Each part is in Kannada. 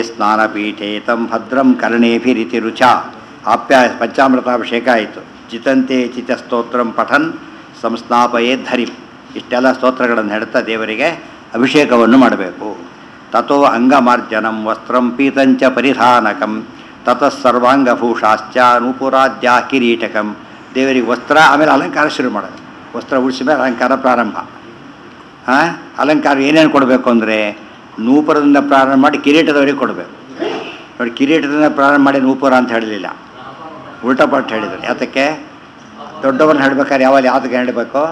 ಸ್ನಾನಪೀಠೆ ತಂ ಭದ್ರಂ ಕರ್ಣೇಭಿರಿತಿ ರುಚ ಆಪ್ಯ ಪಂಚಾಮೃತಾಭಿಷೇಕ ಆಯಿತು ಚಿತಂತೆ ಚಿತಸ್ತೋತ್ರಂ ಪಠನ್ ಸಂಸ್ನಾಪಯೇ ಧರಿ ಇಷ್ಟೆಲ್ಲ ಸ್ತೋತ್ರಗಳನ್ನು ಹೇಳ್ತಾ ದೇವರಿಗೆ ಅಭಿಷೇಕವನ್ನು ಮಾಡಬೇಕು ತಥೋ ಅಂಗಮಾರ್ಜನಂ ವಸ್ತ್ರಂ ಪೀತಂಚ ಪರಿಧಾನಕಂ ತತಃ ಸರ್ವಾಂಗಭೂಷಾಶ್ಚ ನೂಪುರಾದ್ಯಾ ಕಿರೀಟಕಂ ದೇವರಿಗೆ ವಸ್ತ್ರ ಆಮೇಲೆ ಅಲಂಕಾರ ಶುರು ಮಾಡೋದು ವಸ್ತ್ರ ಉಳಿಸಿ ಮೇಲೆ ಅಲಂಕಾರ ಪ್ರಾರಂಭ ಹಾಂ ಅಲಂಕಾರ ಏನೇನು ಕೊಡಬೇಕು ಅಂದರೆ ನೂಪುರದಿಂದ ಪ್ರಾರಂಭ ಮಾಡಿ ಕಿರೀಟದವರೆಗೆ ಕೊಡಬೇಕು ನೋಡಿ ಕಿರೀಟದಿಂದ ಪ್ರಾರಂಭ ಮಾಡಿ ನೂಪುರ ಅಂತ ಹೇಳಲಿಲ್ಲ ಉಲ್ಟಾ ಪಟ್ಟು ಹೇಳಿದರು ಯಾತಕ್ಕೆ ದೊಡ್ಡವರನ್ನ ಹೇಳ್ಬೇಕಾದ್ರೆ ಯಾವಾಗ ಯಾವ್ದಕ್ಕೆ ಹೇಳಬೇಕು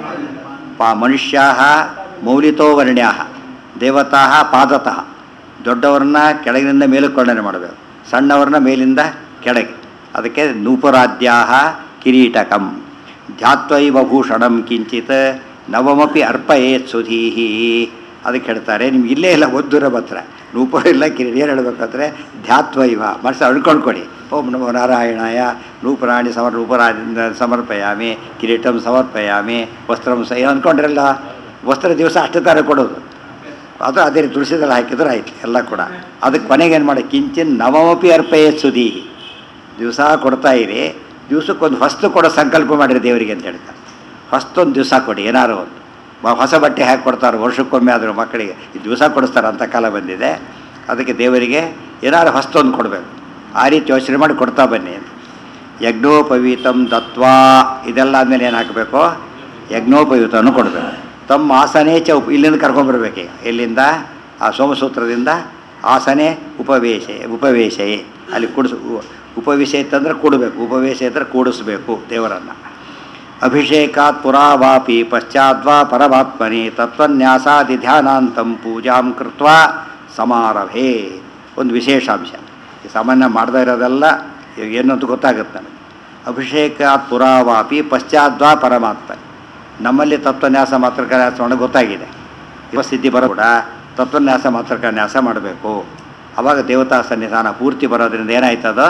ಪಾ ಮನುಷ್ಯಾ ಮೌಲಿತೋ ವರ್ಣ್ಯಾ ದೇವತಾ ಪಾದತಃ ದೊಡ್ಡವರನ್ನ ಕೆಳಗಿನಿಂದ ಮೇಲಕ್ಕೆ ಕೊಂಡನೆ ಮಾಡಬೇಕು ಸಣ್ಣವ್ರನ್ನ ಮೇಲಿಂದ ಕೆಳಗೆ ಅದಕ್ಕೆ ನೂಪುರಾದ್ಯಾ ಕಿರೀಟಕಂ ಧ್ಯಾತ್ವೈವ ಭೂಷಣಂ ಕಿಂಚಿತ್ ನವಮಪಿ ಅರ್ಪಯೇತ್ ಸುಧೀಹಿ ಅದಕ್ಕೆ ಹೇಳ್ತಾರೆ ನಿಮ್ಗೆ ಇಲ್ಲೇ ಇಲ್ಲ ಒದ್ದೂರ ಮಾತ್ರ ನೂಪುರ ಇಲ್ಲ ಕಿರೀಟ ಏನು ಹೇಳ್ಬೇಕಾದ್ರೆ ಧ್ಯಾತ್ವೈವ ಮನಸ್ಸು ಅಳ್ಕೊಂಡು ಕೊಡಿ ಓಂ ನಮೋ ನಾರಾಯಣಾಯ ನೂಪುರಾಣಿ ಸಮರ್ ನೂಪುರಾಣಿಂದ ಸಮರ್ಪಯಾಮಿ ಕಿರೀಟಂ ಸಮರ್ಪಯಾಮಿ ವಸ್ತ್ರಂ ಸ ಏನು ಅಂದ್ಕೊಂಡ್ರಲ್ಲ ವಸ್ತ್ರ ದಿವಸ ಅಷ್ಟು ಥರ ಕೊಡೋದು ಅದು ಅದೇ ರೀತಿ ತುಳಸಿದಲ್ಲಿ ಹಾಕಿದ್ರೆ ಆಯ್ತು ಎಲ್ಲ ಕೂಡ ಅದಕ್ಕೆ ಕೊನೆಗೆ ಏನು ಮಾಡಿ ಕಿಂಚಿನ್ ನವಮಪಿ ಅರ್ಪಯೇ ಸುದಿ ದಿವಸ ಕೊಡ್ತಾ ಇರಿ ದಿವಸಕ್ಕೊಂದು ಹೊಸ್ತು ಕೊಡೋ ಸಂಕಲ್ಪ ಮಾಡಿರಿ ದೇವರಿಗೆ ಅಂತ ಹೇಳ್ತಾರೆ ಹೊಸ್ತೊಂದು ದಿವಸ ಕೊಡಿ ಏನಾರು ಒಂದು ಬ- ಹೊಸ ಬಟ್ಟೆ ಹಾಕಿ ಕೊಡ್ತಾರೆ ವರ್ಷಕ್ಕೊಮ್ಮೆ ಆದರೂ ಮಕ್ಕಳಿಗೆ ಈ ದಿವಸ ಕೊಡಿಸ್ತಾರೆ ಅಂತ ಕಾಲ ಬಂದಿದೆ ಅದಕ್ಕೆ ದೇವರಿಗೆ ಏನಾರು ಹೊಸ್ತೊಂದು ಕೊಡಬೇಕು ಆ ರೀತಿ ಯೋಚನೆ ಮಾಡಿ ಕೊಡ್ತಾ ಬನ್ನಿ ಅಂತ ಯಜ್ಞೋಪವೀತಂ ದತ್ವಾ ಇದೆಲ್ಲ ಆದಮೇಲೆ ಏನು ಹಾಕಬೇಕು ಯಜ್ಞೋಪವೀತವನ್ನು ಕೊಡಬೇಕು ತಮ್ಮ ಆಸನೇ ಚ ಉಪ ಇಲ್ಲಿಂದ ಕರ್ಕೊಂಬರ್ಬೇಕೀಗ ಎಲ್ಲಿಂದ ಆ ಸೋಮಸೂತ್ರದಿಂದ ಆಸನೆ ಉಪವೇಶ ಉಪವೇಶಯೇ ಅಲ್ಲಿ ಕುಡಿಸ್ ಉಪವೇಶ ಇತ್ತಂದ್ರೆ ಕೂಡಬೇಕು ಉಪವೇಶ ಇದ್ದರೆ ಕೂಡಿಸ್ಬೇಕು ದೇವರನ್ನು ಅಭಿಷೇಕಾತ್ ಪುರಾವಾಪಿ ಪಶ್ಚಾದ್ವಾ ಪರಮಾತ್ಮನಿ ತತ್ವನ್ಯಾಸಾದಿ ಧ್ಯಾನಾಂತಂ ಪೂಜಾಂ ಕೃತ್ವ ಸಮಾರಭೆ ಒಂದು ವಿಶೇಷಾಂಶ ಈ ಸಾಮಾನ್ಯ ಮಾಡದೇ ಇರೋದೆಲ್ಲ ಇವಾಗ ಏನು ಅಂತ ಗೊತ್ತಾಗುತ್ತೆ ನನಗೆ ಅಭಿಷೇಕಾತ್ ಪುರಾವಾಪಿ ಪಶ್ಚಾದ್ವಾ ಪರಮಾತ್ಮನಿ ನಮ್ಮಲ್ಲಿ ತತ್ವನ್ಯಾಸ ಮಾತ್ರಕನ್ಯಾಸ ಮಾಡೋದು ಗೊತ್ತಾಗಿದೆ ಸ್ಥಿತಿ ಬರೋ ಕೂಡ ತತ್ವನ್ಯಾಸ ಮಾತ್ರಕನ್ಯಾಸ ಮಾಡಬೇಕು ಆವಾಗ ದೇವತಾ ಸನ್ನಿಧಾನ ಪೂರ್ತಿ ಬರೋದ್ರಿಂದ ಏನಾಯ್ತದ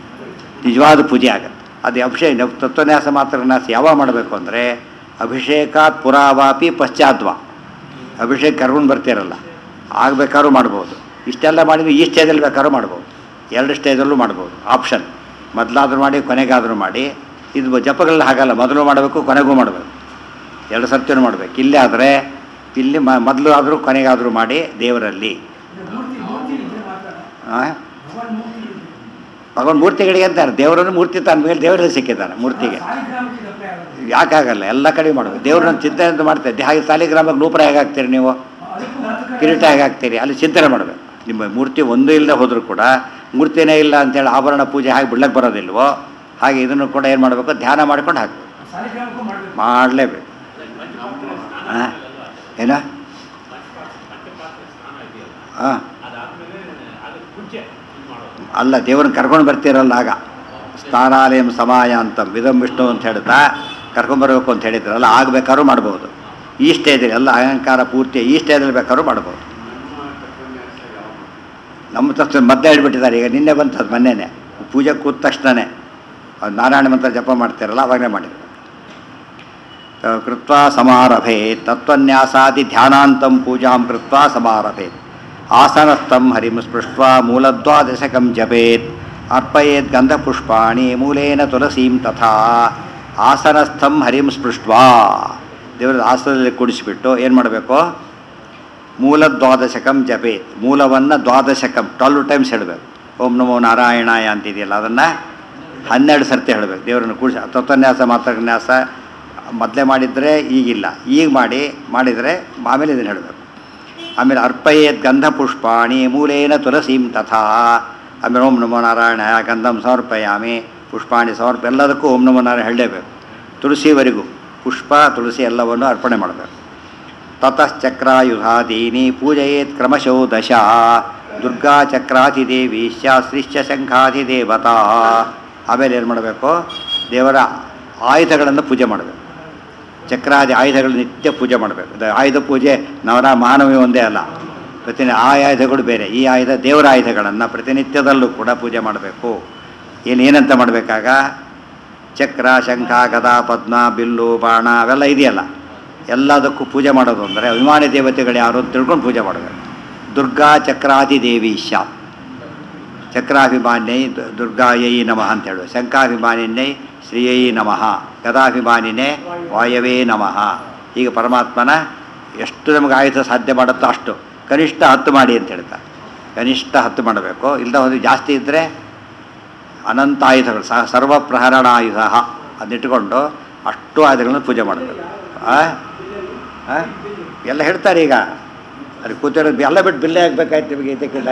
ನಿಜವಾದ ಪೂಜೆ ಆಗುತ್ತೆ ಅದು ಅಭಿಷೇಕ ತತ್ವನ್ಯಾಸ ಮಾತ್ರನ್ಯಾಸ ಯಾವಾಗ ಮಾಡಬೇಕು ಅಂದರೆ ಅಭಿಷೇಕಾತ್ ಪುರಾವಾಪಿ ಪಶ್ಚಾದ್ವಾ ಅಭಿಷೇಕ ಕರ್ಕೊಂಡು ಬರ್ತಿರಲ್ಲ ಆಗಬೇಕಾದ್ರೂ ಮಾಡ್ಬೋದು ಇಷ್ಟೆಲ್ಲ ಮಾಡಿದ್ರೆ ಈ ಸ್ಟೇಜಲ್ಲಿ ಬೇಕಾದ್ರೂ ಮಾಡ್ಬೋದು ಎರಡು ಸ್ಟೇಜಲ್ಲೂ ಮಾಡ್ಬೋದು ಆಪ್ಷನ್ ಮೊದಲಾದ್ರೂ ಮಾಡಿ ಕೊನೆಗಾದರೂ ಮಾಡಿ ಇದು ಜಪಗಳಲ್ಲಿ ಹಾಗಲ್ಲ ಮೊದಲು ಮಾಡಬೇಕು ಕೊನೆಗೂ ಮಾಡಬೇಕು ಎರಡು ಸರ್ತಿನೂ ಮಾಡಬೇಕು ಇಲ್ಲೇ ಆದರೆ ಇಲ್ಲಿ ಮ ಮೊದಲು ಆದರೂ ಕೊನೆಗಾದರೂ ಮಾಡಿ ದೇವರಲ್ಲಿ ಹಾಂ ಭಗವಾನ್ ಮೂರ್ತಿಗಳಿಗೆ ಅಂತಾರೆ ದೇವರನ್ನು ಮೂರ್ತಿ ತನ್ನ ಮೇಲೆ ದೇವರಲ್ಲಿ ಸಿಕ್ಕಿದ್ದಾನೆ ಮೂರ್ತಿಗೆ ಯಾಕಾಗಲ್ಲ ಎಲ್ಲ ಕಡೆ ಮಾಡಬೇಕು ದೇವ್ರನ್ನ ಚಿಂತನೆ ಅಂತ ಮಾಡ್ತಾರೆ ಹಾಗೆ ಸಾಲಿಗ್ರಾಮಕ್ಕೆ ನೂಪುರ ಹೇಗೆ ಹಾಕ್ತೀರಿ ನೀವು ಕಿರೀಟ ಹೇಗೆ ಹಾಕ್ತೀರಿ ಅಲ್ಲಿ ಚಿಂತನೆ ಮಾಡಬೇಕು ನಿಮ್ಮ ಮೂರ್ತಿ ಒಂದು ಇಲ್ಲದೆ ಹೋದರೂ ಕೂಡ ಮೂರ್ತಿನೇ ಇಲ್ಲ ಅಂತೇಳಿ ಆಭರಣ ಪೂಜೆ ಹಾಗೆ ಬಿಡ್ಲಕ್ಕೆ ಬರೋದಿಲ್ವೋ ಹಾಗೆ ಇದನ್ನು ಕೂಡ ಏನು ಮಾಡಬೇಕು ಧ್ಯಾನ ಮಾಡ್ಕೊಂಡು ಹಾಕಬೇಕು ಮಾಡಲೇಬೇಕು ಹಾಂ ಏನ ಹಾಂ ಅಲ್ಲ ದೇವ್ರನ್ನ ಕರ್ಕೊಂಡು ಬರ್ತೀರಲ್ಲ ಆಗ ಸ್ಥಾನಾಲಯಂ ಸಮಾಯ ಅಂತ ವಿಧಂ ವಿಷ್ಣು ಅಂತ ಹೇಳ್ತಾ ಕರ್ಕೊಂಬರ್ಬೇಕು ಅಂತ ಹೇಳಿದ್ರಲ್ಲ ಆಗಬೇಕಾದ್ರೂ ಮಾಡ್ಬೋದು ಈ ಸ್ಟೇಜಲ್ಲಿ ಎಲ್ಲ ಅಲಂಕಾರ ಪೂರ್ತಿ ಈ ಸ್ಟೇಜಲ್ಲಿ ಬೇಕಾದ್ರೂ ಮಾಡ್ಬೋದು ನಮ್ಮ ತಕ್ಷಣ ಮದ್ದೆ ಹೇಳ್ಬಿಟ್ಟಿದ್ದಾರೆ ಈಗ ನಿನ್ನೆ ಬಂತದ್ದು ಮೊನ್ನೆನೆ ಪೂಜೆ ಕೂತ ತಕ್ಷಣನೇ ಅದು ನಾರಾಯಣ ಮಂತ್ರ ಜಪ ಮಾಡ್ತಾರಲ್ಲ ಅವಾಗಲೇ ಮಾಡಿದ್ರು ಕೃತ್ವ ಸಮಾರಭೆ ತತ್ವನ್ಯಾಸಾದಿ ಧ್ಯಾನಾಂತಂ ಪೂಜಾಂ ಕೃತ್ವ ಸಮಾರಭೆ ಆಸನಸ್ಥಂ ಹರಿಂ ಸ್ಪೃಷ್ಟ ಮೂಲದ್ವಾದಶಕಂ ಜಪೇತ್ ಅರ್ಪಯೇತ್ ಗಂಧಪುಷ್ಪಾಣಿ ಮೂಲೇನ ತುಳಸೀಂ ತಥಾ ಆಸನಸ್ಥಂ ಹರಿಂ ಸ್ಪೃಷ್ಟ್ವಾ ದೇವರ ಆಸನದಲ್ಲಿ ಕೂಡಿಸಿಬಿಟ್ಟು ಏನು ಮಾಡಬೇಕು ಮೂಲ ದ್ವಾದಶಕಂ ಜಪೇತ್ ಮೂಲವನ್ನು ದ್ವಾದಶಕಂ ಟ್ವೆಲ್ವ್ ಟೈಮ್ಸ್ ಹೇಳಬೇಕು ಓಂ ನಮೋ ನಾರಾಯಣಾಯ ಅಂತಿದೆಯಲ್ಲ ಅದನ್ನು ಹನ್ನೆರಡು ಸರ್ತಿ ಹೇಳಬೇಕು ದೇವರನ್ನು ಕೂಡಿಸಿ ತತ್ವನ್ಯಾಸ ಮಾತ್ರನ್ಯಾಸ ಮೊದಲೇ ಮಾಡಿದರೆ ಈಗಿಲ್ಲ ಈಗ ಮಾಡಿ ಮಾಡಿದರೆ ಆಮೇಲೆ ಇದನ್ನು ಹೇಳಬೇಕು ಆಮೇಲೆ ಅರ್ಪಯೇತ್ ಗಂಧಪುಷ್ಪಾಣಿ ಮೂಲೇನ ತುಳಸೀಂ ತಥಾ ಆಮೇಲೆ ಓಂ ನಮೋ ನಾರಾಯಣ ಗಂಧಂ ಸಮರ್ಪಯಾಮಿ ಪುಷ್ಪಾಣಿ ಸಮರ್ಪ ಎಲ್ಲದಕ್ಕೂ ಓಂ ನಮೋ ನಾರಾಯಣ ಹೇಳಲೇಬೇಕು ತುಳಸಿವರೆಗೂ ಪುಷ್ಪ ತುಳಸಿ ಎಲ್ಲವನ್ನು ಅರ್ಪಣೆ ಮಾಡಬೇಕು ತತಶ್ಚಕ್ರಾಯುಧಾದೀನಿ ಪೂಜಯೇತ್ ಕ್ರಮಶೋ ದಶ ದುರ್ಗಾ ಚಕ್ರಾಧಿದೇವಿ ಶಾಸ್ತ್ರಿಶ್ಚ ಶಂಖಾಧಿದೇವತಾ ಆಮೇಲೆ ಏನು ಮಾಡಬೇಕು ದೇವರ ಆಯುಧಗಳನ್ನು ಪೂಜೆ ಮಾಡಬೇಕು ಚಕ್ರಾದಿ ಆಯುಧಗಳು ನಿತ್ಯ ಪೂಜೆ ಮಾಡಬೇಕು ಅದು ಆಯುಧ ಪೂಜೆ ನವರ ಮಾನವಿ ಒಂದೇ ಅಲ್ಲ ಪ್ರತಿನಿ ಆ ಆಯುಧಗಳು ಬೇರೆ ಈ ಆಯುಧ ದೇವರ ಆಯುಧಗಳನ್ನು ಪ್ರತಿನಿತ್ಯದಲ್ಲೂ ಕೂಡ ಪೂಜೆ ಮಾಡಬೇಕು ಏನು ಏನಂತ ಮಾಡಬೇಕಾಗ ಚಕ್ರ ಶಂಖ ಗದಾ ಪದ್ಮ ಬಿಲ್ಲು ಬಾಣ ಅವೆಲ್ಲ ಇದೆಯಲ್ಲ ಎಲ್ಲದಕ್ಕೂ ಪೂಜೆ ಮಾಡೋದು ಅಂದರೆ ಅಭಿಮಾನಿ ದೇವತೆಗಳು ಯಾರು ಅಂತ ತಿಳ್ಕೊಂಡು ಪೂಜೆ ಮಾಡಬೇಕು ದುರ್ಗಾ ಚಕ್ರಾದಿ ದೇವಿ ಶಾ ಚಕ್ರಾಭಿಮಾನ್ಯೈ ದು- ದುರ್ಗಾಯೈ ನಮಃ ಅಂತ ಹೇಳುವ ಶಂಕಾಭಿಮಾನಿನ್ಯೈ ಶ್ರೀಯೈ ನಮಃ ಗದಾಭಿಮಾನಿನೇ ವಾಯವೇ ನಮಃ ಈಗ ಪರಮಾತ್ಮನ ಎಷ್ಟು ನಮಗೆ ಆಯುಧ ಸಾಧ್ಯ ಮಾಡುತ್ತೋ ಅಷ್ಟು ಕನಿಷ್ಠ ಹತ್ತು ಮಾಡಿ ಅಂತ ಹೇಳ್ತಾರೆ ಕನಿಷ್ಠ ಹತ್ತು ಮಾಡಬೇಕು ಇಲ್ಲದ ಒಂದು ಜಾಸ್ತಿ ಇದ್ದರೆ ಅನಂತ ಆಯುಧಗಳು ಸಹ ಸರ್ವ ಪ್ರಹರಣಾಯುಧ ಅದನ್ನಿಟ್ಟುಕೊಂಡು ಅಷ್ಟು ಆಯುಧಗಳನ್ನು ಪೂಜೆ ಮಾಡಬೇಕು ಆ? ಆ? ಎಲ್ಲ ಹೇಳ್ತಾರೆ ಈಗ ಅಲ್ಲಿ ಕೂತಿರೋದು ಎಲ್ಲ ಬಿಟ್ಟು ಬಿಲ್ಲೆ ಆಗಬೇಕಾಯ್ತು ನಿಮಗೆ ಇದಕ್ಕಿಲ್ಲ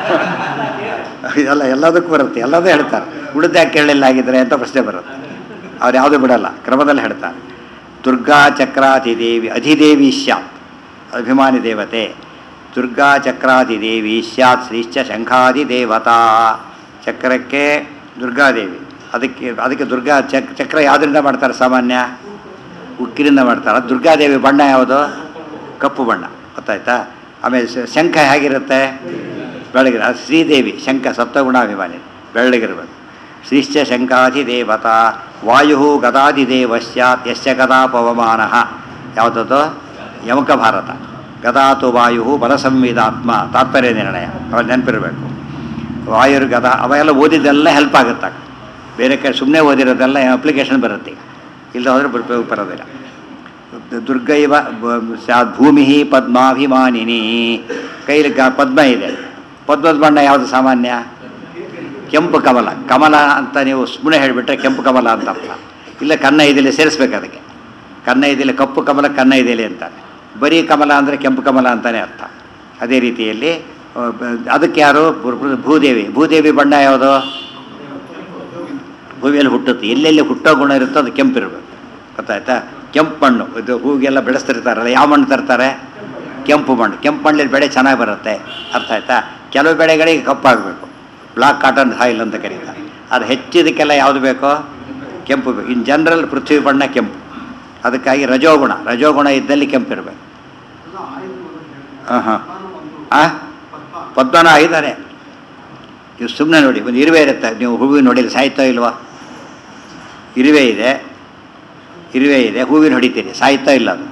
ಎಲ್ಲ ಎಲ್ಲದಕ್ಕೂ ಬರುತ್ತೆ ಎಲ್ಲದೂ ಹೇಳ್ತಾರೆ ಉಳಿದ ಯಾಕೆ ಕೇಳಲಿಲ್ಲ ಆಗಿದ್ರೆ ಅಂತ ಪ್ರಶ್ನೆ ಬರುತ್ತೆ ಅವ್ರು ಯಾವುದೂ ಬಿಡಲ್ಲ ಕ್ರಮದಲ್ಲಿ ಹೇಳ್ತಾರೆ ದುರ್ಗಾ ಚಕ್ರಾತಿದೇವಿ ಅಧಿದೇವಿ ಸ್ಯಾತ್ ಅಭಿಮಾನಿ ದೇವತೆ ದುರ್ಗಾ ಚಕ್ರಾತಿದೇವಿ ಸ್ಯಾತ್ ಶ್ರೀಶ್ಚ ಶಂಖಾದಿ ದೇವತಾ ಚಕ್ರಕ್ಕೆ ದುರ್ಗಾದೇವಿ ಅದಕ್ಕೆ ಅದಕ್ಕೆ ದುರ್ಗಾ ಚಕ್ ಚಕ್ರ ಯಾವುದರಿಂದ ಮಾಡ್ತಾರೆ ಸಾಮಾನ್ಯ ಉಕ್ಕಿನಿಂದ ಮಾಡ್ತಾರೆ ದುರ್ಗಾದೇವಿ ಬಣ್ಣ ಯಾವುದು ಕಪ್ಪು ಬಣ್ಣ ಗೊತ್ತಾಯ್ತಾ ಆಮೇಲೆ ಶ- ಶಂಖ ಹೇಗಿರುತ್ತೆ ಬೆಳಗಿರ ಅದು ಶ್ರೀದೇವಿ ಶಂಖ ಸತ್ವಗುಣಾಭಿಮಾನಿ ಬೆಳ್ಳಗಿರ್ಬೇಕು ಶ್ರೀಶ್ಚ ಶಂಖಾಧಿ ದೇವತಾ ವಾಯು ಗದಾಧಿದೇವ ಸ್ಯಾತ್ ಯಶ್ಚ ಗದಾ ಪವಮಾನ ಯಾವುದದು ಯಮಕ ಭಾರತ ಗದಾತು ವಾಯು ಬಲಸಂವಿಧಾತ್ಮ ತಾತ್ಪರ್ಯ ನಿರ್ಣಯ ಅವಾಗ ನೆನಪಿರಬೇಕು ವಾಯುರ್ ಗದಾ ಅವೆಲ್ಲ ಓದಿದ್ದೆಲ್ಲ ಹೆಲ್ಪ್ ಆಗುತ್ತೆ ಬೇರೆ ಕಡೆ ಸುಮ್ಮನೆ ಓದಿರೋದೆಲ್ಲ ಅಪ್ಲಿಕೇಶನ್ ಬರುತ್ತೆ ಇಲ್ಲ ಹೋದರೆ ಉಪಯೋಗ ಬರೋದಿಲ್ಲ ದುರ್ಗೈವ ಬ- ಸ್ಯಾತ್ ಭೂಮಿ ಪದ್ಮಾಭಿಮಾನಿನಿ ಕೈಲಿ ಗ ಪದ್ಮ ಇದೆ ಪದ್ಮದ ಬಣ್ಣ ಯಾವುದು ಸಾಮಾನ್ಯ ಕೆಂಪು ಕಮಲ ಕಮಲ ಅಂತ ನೀವು ಸುಮ್ಮನೆ ಹೇಳಿಬಿಟ್ರೆ ಕೆಂಪು ಕಮಲ ಅಂತ ಅರ್ಥ ಇಲ್ಲ ಕನ್ನ ಇದೆಲೆ ಸೇರಿಸ್ಬೇಕು ಅದಕ್ಕೆ ಕನ್ನ ಇದೆಲೆ ಕಪ್ಪು ಕಮಲ ಕನ್ನ ಇದೆಲೆ ಅಂತಾರೆ ಬರೀ ಕಮಲ ಅಂದರೆ ಕೆಂಪು ಕಮಲ ಅಂತಲೇ ಅರ್ಥ ಅದೇ ರೀತಿಯಲ್ಲಿ ಆ, ಬ- ಅದಕ್ಕೆ ಯಾರು ಭೂ- ಭೂದೇವಿ ಭೂದೇವಿ ಬಣ್ಣ ಯಾವುದು ಭೂಮಿಯಲ್ಲಿ ಹುಟ್ಟುತ್ತೆ ಎಲ್ಲೆಲ್ಲಿ ಹುಟ್ಟೋ ಗುಣ ಇರುತ್ತೋ ಅದು ಕೆಂಪಿರಬೇಕು ಗೊತ್ತಾಯ್ತಾ ಕೆಂಪು ಮಣ್ಣು ಇದು ಹೂಗೆಲ್ಲ ಬೆಳೆಸ್ತಿರ್ತಾರಲ್ಲ ಯಾವ ಮಣ್ಣು ತರ್ತಾರೆ ಕೆಂಪು ಮಣ್ಣು ಕೆಂಪು ಮಣ್ಣಲ್ಲಿ ಬೆಳೆ ಚೆನ್ನಾಗಿ ಬರುತ್ತೆ ಅರ್ಥ ಆಯ್ತಾ ಕೆಲವು ಬೆಳೆಗಳಿಗೆ ಕಪ್ಪಾಗಬೇಕು ಬ್ಲಾಕ್ ಕಾಟನ್ ಸಾಯಿಲ್ ಅಂತ ಕರೀತಾರೆ ಅದು ಹೆಚ್ಚಿದಕ್ಕೆಲ್ಲ ಯಾವುದು ಬೇಕೋ ಕೆಂಪು ಬೇಕು ಇನ್ ಜನರಲ್ ಪೃಥ್ವಿ ಬಣ್ಣ ಕೆಂಪು ಅದಕ್ಕಾಗಿ ರಜೋಗುಣ ರಜೋಗುಣ ಇದ್ದಲ್ಲಿ ಕೆಂಪಿರಬೇಕು ಹಾಂ ಹಾಂ ಆ ಪದ್ಮನ ಇದ್ದಾರೆ ನೀವು ಸುಮ್ಮನೆ ನೋಡಿ ಒಂದು ಇರುವೆ ಇರುತ್ತೆ ನೀವು ಹೂವಿನ ನೋಡಿದ್ರೆ ಸಾಯ್ತೋ ಇಲ್ವಾ ಇರುವೆ ಇದೆ ಇರುವೆ ಇದೆ ಹೂವಿನ ಹೊಡಿತೀರಿ ಸಾಯ್ತಾ ಇಲ್ಲ ಅದು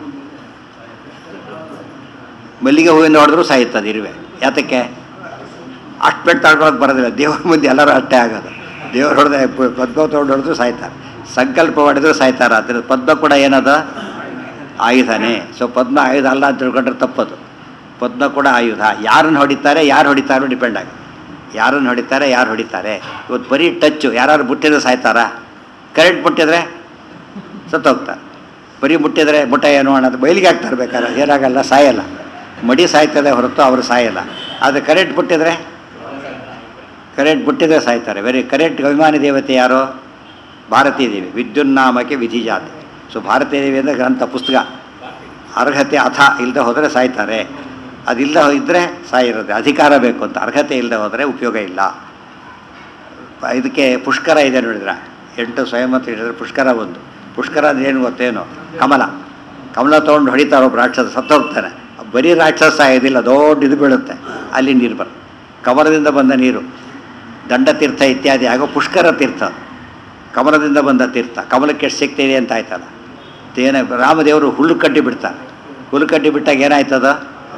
ಮಲ್ಲಿಗೆ ಹೂವಿನ ಹೊಡೆದ್ರೂ ಸಾಯುತ್ತದೆ ಇರುವೆ ಯಾತಕ್ಕೆ ಅಷ್ಟು ಬೆಟ್ಟು ತಗೊಳಕ್ಕೆ ಬರೋದಿಲ್ಲ ದೇವ್ರ ಮುಂದೆ ಎಲ್ಲರೂ ಅಷ್ಟೇ ಆಗೋದು ದೇವ್ರು ಹೊಡೆದ ಪದ್ಮ ತೊಗೊಂಡು ಹೊಡೆದ್ರು ಸಾಯ್ತಾರೆ ಸಂಕಲ್ಪ ಮಾಡಿದ್ರು ಸಾಯ್ತಾರೆ ಅದ್ರ ಪದ್ಮ ಕೂಡ ಏನದು ಆಯುಧನೇ ಸೊ ಪದ್ಮ ಆಯುಧ ಅಲ್ಲ ಅಂತ ತಿಳ್ಕೊಂಡ್ರೆ ತಪ್ಪದು ಪದ್ಮ ಕೂಡ ಆಯುಧ ಯಾರನ್ನು ಹೊಡಿತಾರೆ ಯಾರು ಹೊಡಿತಾರೋ ಡಿಪೆಂಡ್ ಆಗುತ್ತೆ ಯಾರನ್ನು ಹೊಡಿತಾರೆ ಯಾರು ಹೊಡಿತಾರೆ ಇವತ್ತು ಬರೀ ಟಚ್ಚು ಯಾರು ಮುಟ್ಟಿದ್ರೆ ಸಾಯ್ತಾರಾ ಕರೆಂಟ್ ಮುಟ್ಟಿದ್ರೆ ಸತ್ತೋಗ್ತಾರೆ ಬರೀ ಮುಟ್ಟಿದ್ರೆ ಮುಟ್ಟ ಏನು ಅನ್ನೋದು ಬಯಲಿಗೆ ಹಾಕ್ತಾರೆ ಬೇಕಾದ್ರೆ ಏನಾಗಲ್ಲ ಸಾಯಲ್ಲ ಮಡಿ ಸಾಯ್ತದೆ ಹೊರತು ಅವರು ಸಾಯಲ್ಲ ಆದರೆ ಕರೆಂಟ್ ಮುಟ್ಟಿದ್ರೆ ಕರೆಂಟ್ ಮುಟ್ಟಿದ್ರೆ ಸಾಯ್ತಾರೆ ವೆರಿ ಕರೆಂಟ್ ಅಭಿಮಾನಿ ದೇವತೆ ಯಾರು ಭಾರತೀ ದೇವಿ ವಿದ್ಯುನ್ನಾಮಕ್ಕೆ ವಿಧಿ ಜಾತಿ ಸೊ ಭಾರತೀಯ ದೇವಿ ಅಂದರೆ ಗ್ರಂಥ ಪುಸ್ತಕ ಅರ್ಹತೆ ಅಥ ಇಲ್ಲದೆ ಹೋದರೆ ಸಾಯ್ತಾರೆ ಅದಿಲ್ಲ ಇದ್ದರೆ ಸಾಯಿರೋದೆ ಅಧಿಕಾರ ಬೇಕು ಅಂತ ಅರ್ಹತೆ ಇಲ್ಲದೆ ಹೋದರೆ ಉಪಯೋಗ ಇಲ್ಲ ಪ- ಇದಕ್ಕೆ ಪುಷ್ಕರ ಇದೆ ನೋಡಿದ್ರ ಎಂಟು ಸ್ವಯಂವತ್ತು ಹೇಳಿದ್ರೆ ಪುಷ್ಕರ ಒಂದು ಪುಷ್ಕರ ಅಂದ್ರೆ ಏನು ಗೊತ್ತೇನು ಕಮಲ ಕಮಲ ತೊಗೊಂಡು ಹೊಡಿತಾರೆ ಒಬ್ಬ ರಾಕ್ಷಸ ಸತ್ತೋಗ್ತಾನೆ ಬರೀ ರಾಕ್ಷಸ ಇದಿಲ್ಲ ದೊಡ್ಡ ಇದು ಬೀಳುತ್ತೆ ಅಲ್ಲಿ ನೀರು ಬರುತ್ತೆ ಕಮಲದಿಂದ ಬಂದ ನೀರು ದಂಡತೀರ್ಥ ಇತ್ಯಾದಿ ಆಗೋ ಪುಷ್ಕರ ತೀರ್ಥ ಕಮಲದಿಂದ ಬಂದ ತೀರ್ಥ ಕಮಲಕ್ಕೆ ಎಷ್ಟು ಶಕ್ತಿ ಇದೆ ಅಂತ ಆಯ್ತಲ್ಲ ಏನ ರಾಮದೇವರು ಹುಲ್ಲು ಕಟ್ಟಿ ಬಿಡ್ತಾರೆ ಹುಲ್ಲು ಕಟ್ಟಿ ಬಿಟ್ಟಾಗ ಏನಾಯ್ತದ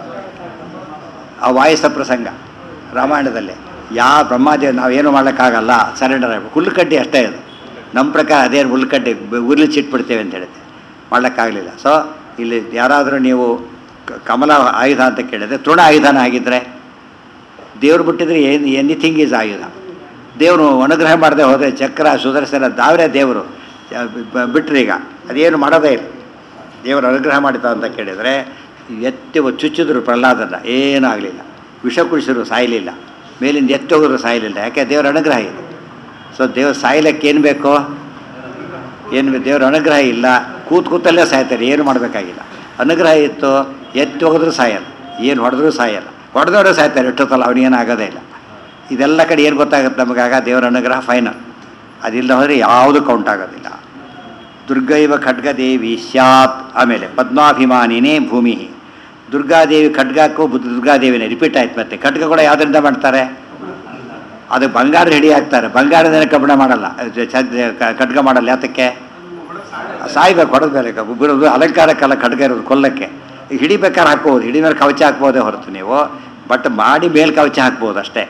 ಆ ವಾಯಸ ಪ್ರಸಂಗ ರಾಮಾಯಣದಲ್ಲಿ ಯಾವ ಬ್ರಹ್ಮಾದೇವ್ ನಾವೇನು ಮಾಡೋಕ್ಕಾಗಲ್ಲ ಸರೆಂಡರ್ ಆಗಬೇಕು ಹುಲ್ಲುಕಡ್ಡಿ ಅಷ್ಟೇ ಅದು ನಮ್ಮ ಪ್ರಕಾರ ಅದೇನು ಹುಲ್ಲುಕಡ್ಡಿ ಉರ್ಲಿ ಚಿಟ್ಬಿಡ್ತೇವೆ ಅಂತ ಹೇಳಿದೆ ಮಾಡೋಕ್ಕಾಗಲಿಲ್ಲ ಸೊ ಇಲ್ಲಿ ಯಾರಾದರೂ ನೀವು ಕ- ಕಮಲ ಆಯುಧ ಅಂತ ಕೇಳಿದ್ರೆ ತೃಣ ಆಯುಧನ ಆಗಿದ್ದರೆ ದೇವ್ರು ಬಿಟ್ಟಿದ್ರೆ ಏನು ಎನಿಥಿಂಗ್ ಈಸ್ ಆಯುಧ ದೇವರು ಅನುಗ್ರಹ ಮಾಡದೆ ಹೋದರೆ ಚಕ್ರ ಸುದರ್ಶನ ದಾವರೇ ದೇವರು ಬಿಟ್ಟರೆ ಈಗ ಅದೇನು ಮಾಡೋದೇ ಇಲ್ಲ ದೇವರು ಅನುಗ್ರಹ ಮಾಡಿದ ಅಂತ ಕೇಳಿದರೆ ಎತ್ತಿ ಚುಚ್ಚಿದ್ರು ಪ್ರಹ್ಲಾದನ ಏನೂ ಆಗಲಿಲ್ಲ ವಿಷ ಕುಡಿಸಿದ್ರು ಸಾಯಲಿಲ್ಲ ಮೇಲಿಂದ ಎತ್ತಿ ಹೋಗಿದ್ರು ಸಾಯಲಿಲ್ಲ ಯಾಕೆ ದೇವರ ಅನುಗ್ರಹ ಇದೆ ಸೊ ದೇವ್ರ ಸಾಯ್ಲಿಕ್ಕೆ ಏನು ಬೇಕು ಏನು ದೇವ್ರ ಅನುಗ್ರಹ ಇಲ್ಲ ಕೂತ್ ಕೂತಲ್ಲೇ ಸಾಯ್ತಾರೆ ಏನು ಮಾಡಬೇಕಾಗಿಲ್ಲ ಅನುಗ್ರಹ ಇತ್ತು ಎತ್ತಿ ಹೋಗಿದ್ರು ಸಾಯಲ್ಲ ಏನು ಹೊಡೆದ್ರೂ ಸಾಯಲ್ಲ ಹೊಡೆದವರೇ ಸಾಯ್ತಾರೆ ಎಷ್ಟೊತ್ತಲ್ಲ ಅವನಿಗೇನು ಆಗೋದೇ ಇಲ್ಲ ಇದೆಲ್ಲ ಕಡೆ ಏನು ಗೊತ್ತಾಗುತ್ತೆ ನಮಗಾಗ ದೇವರ ಅನುಗ್ರಹ ಫೈನಲ್ ಅದಿಲ್ಲ ಹೋದರೆ ಯಾವುದು ಕೌಂಟ್ ಆಗೋದಿಲ್ಲ ದುರ್ಗೈವ ಖಡ್ಗದೇವಿ ಸ್ಯಾತ್ ಆಮೇಲೆ ಪದ್ಮಾಭಿಮಾನಿನೇ ಭೂಮಿ ದುರ್ಗಾದೇವಿ ಖಡ್ಗಕ್ಕೂ ಬುದ್ಧ ದುರ್ಗಾದೇವಿನೇ ರಿಪೀಟ್ ಆಯ್ತು ಮತ್ತೆ ಖಡ್ಗ ಕೂಡ ಯಾವುದರಿಂದ ಮಾಡ್ತಾರೆ ಅದು ಬಂಗಾರ ಹಿಡಿ ಹಾಕ್ತಾರೆ ಬಂಗಾರದಿಂದ ಕಬ್ಬಣ ಮಾಡಲ್ಲ ಅದು ಚ- ಕ- ಖಡ್ಗ ಮಾಡಲ್ಲ ಯಾತಕ್ಕೆ ಸಾಯ್ಬೇಕು ಹೊಡೆದ ಮೇಲೆ ಬಿಡೋದು ಅಲಂಕಾರಕ್ಕೆಲ್ಲ ಖಡ್ಗ ಇರೋದು ಕೊಲ್ಲಕ್ಕೆ ಹಿಡಿಬೇಕಾದ್ರೆ ಹಾಕ್ಬೋದು ಹಿಡಿ ಮೇಲೆ ಕವಚ ಹಾಕ್ಬೋದೇ ಹೊರತು ನೀವು ಬಟ್ ಮಾಡಿ ಮೇಲೆ ಕವಚ ಹಾಕ್ಬೋದು ಅಷ್ಟೇ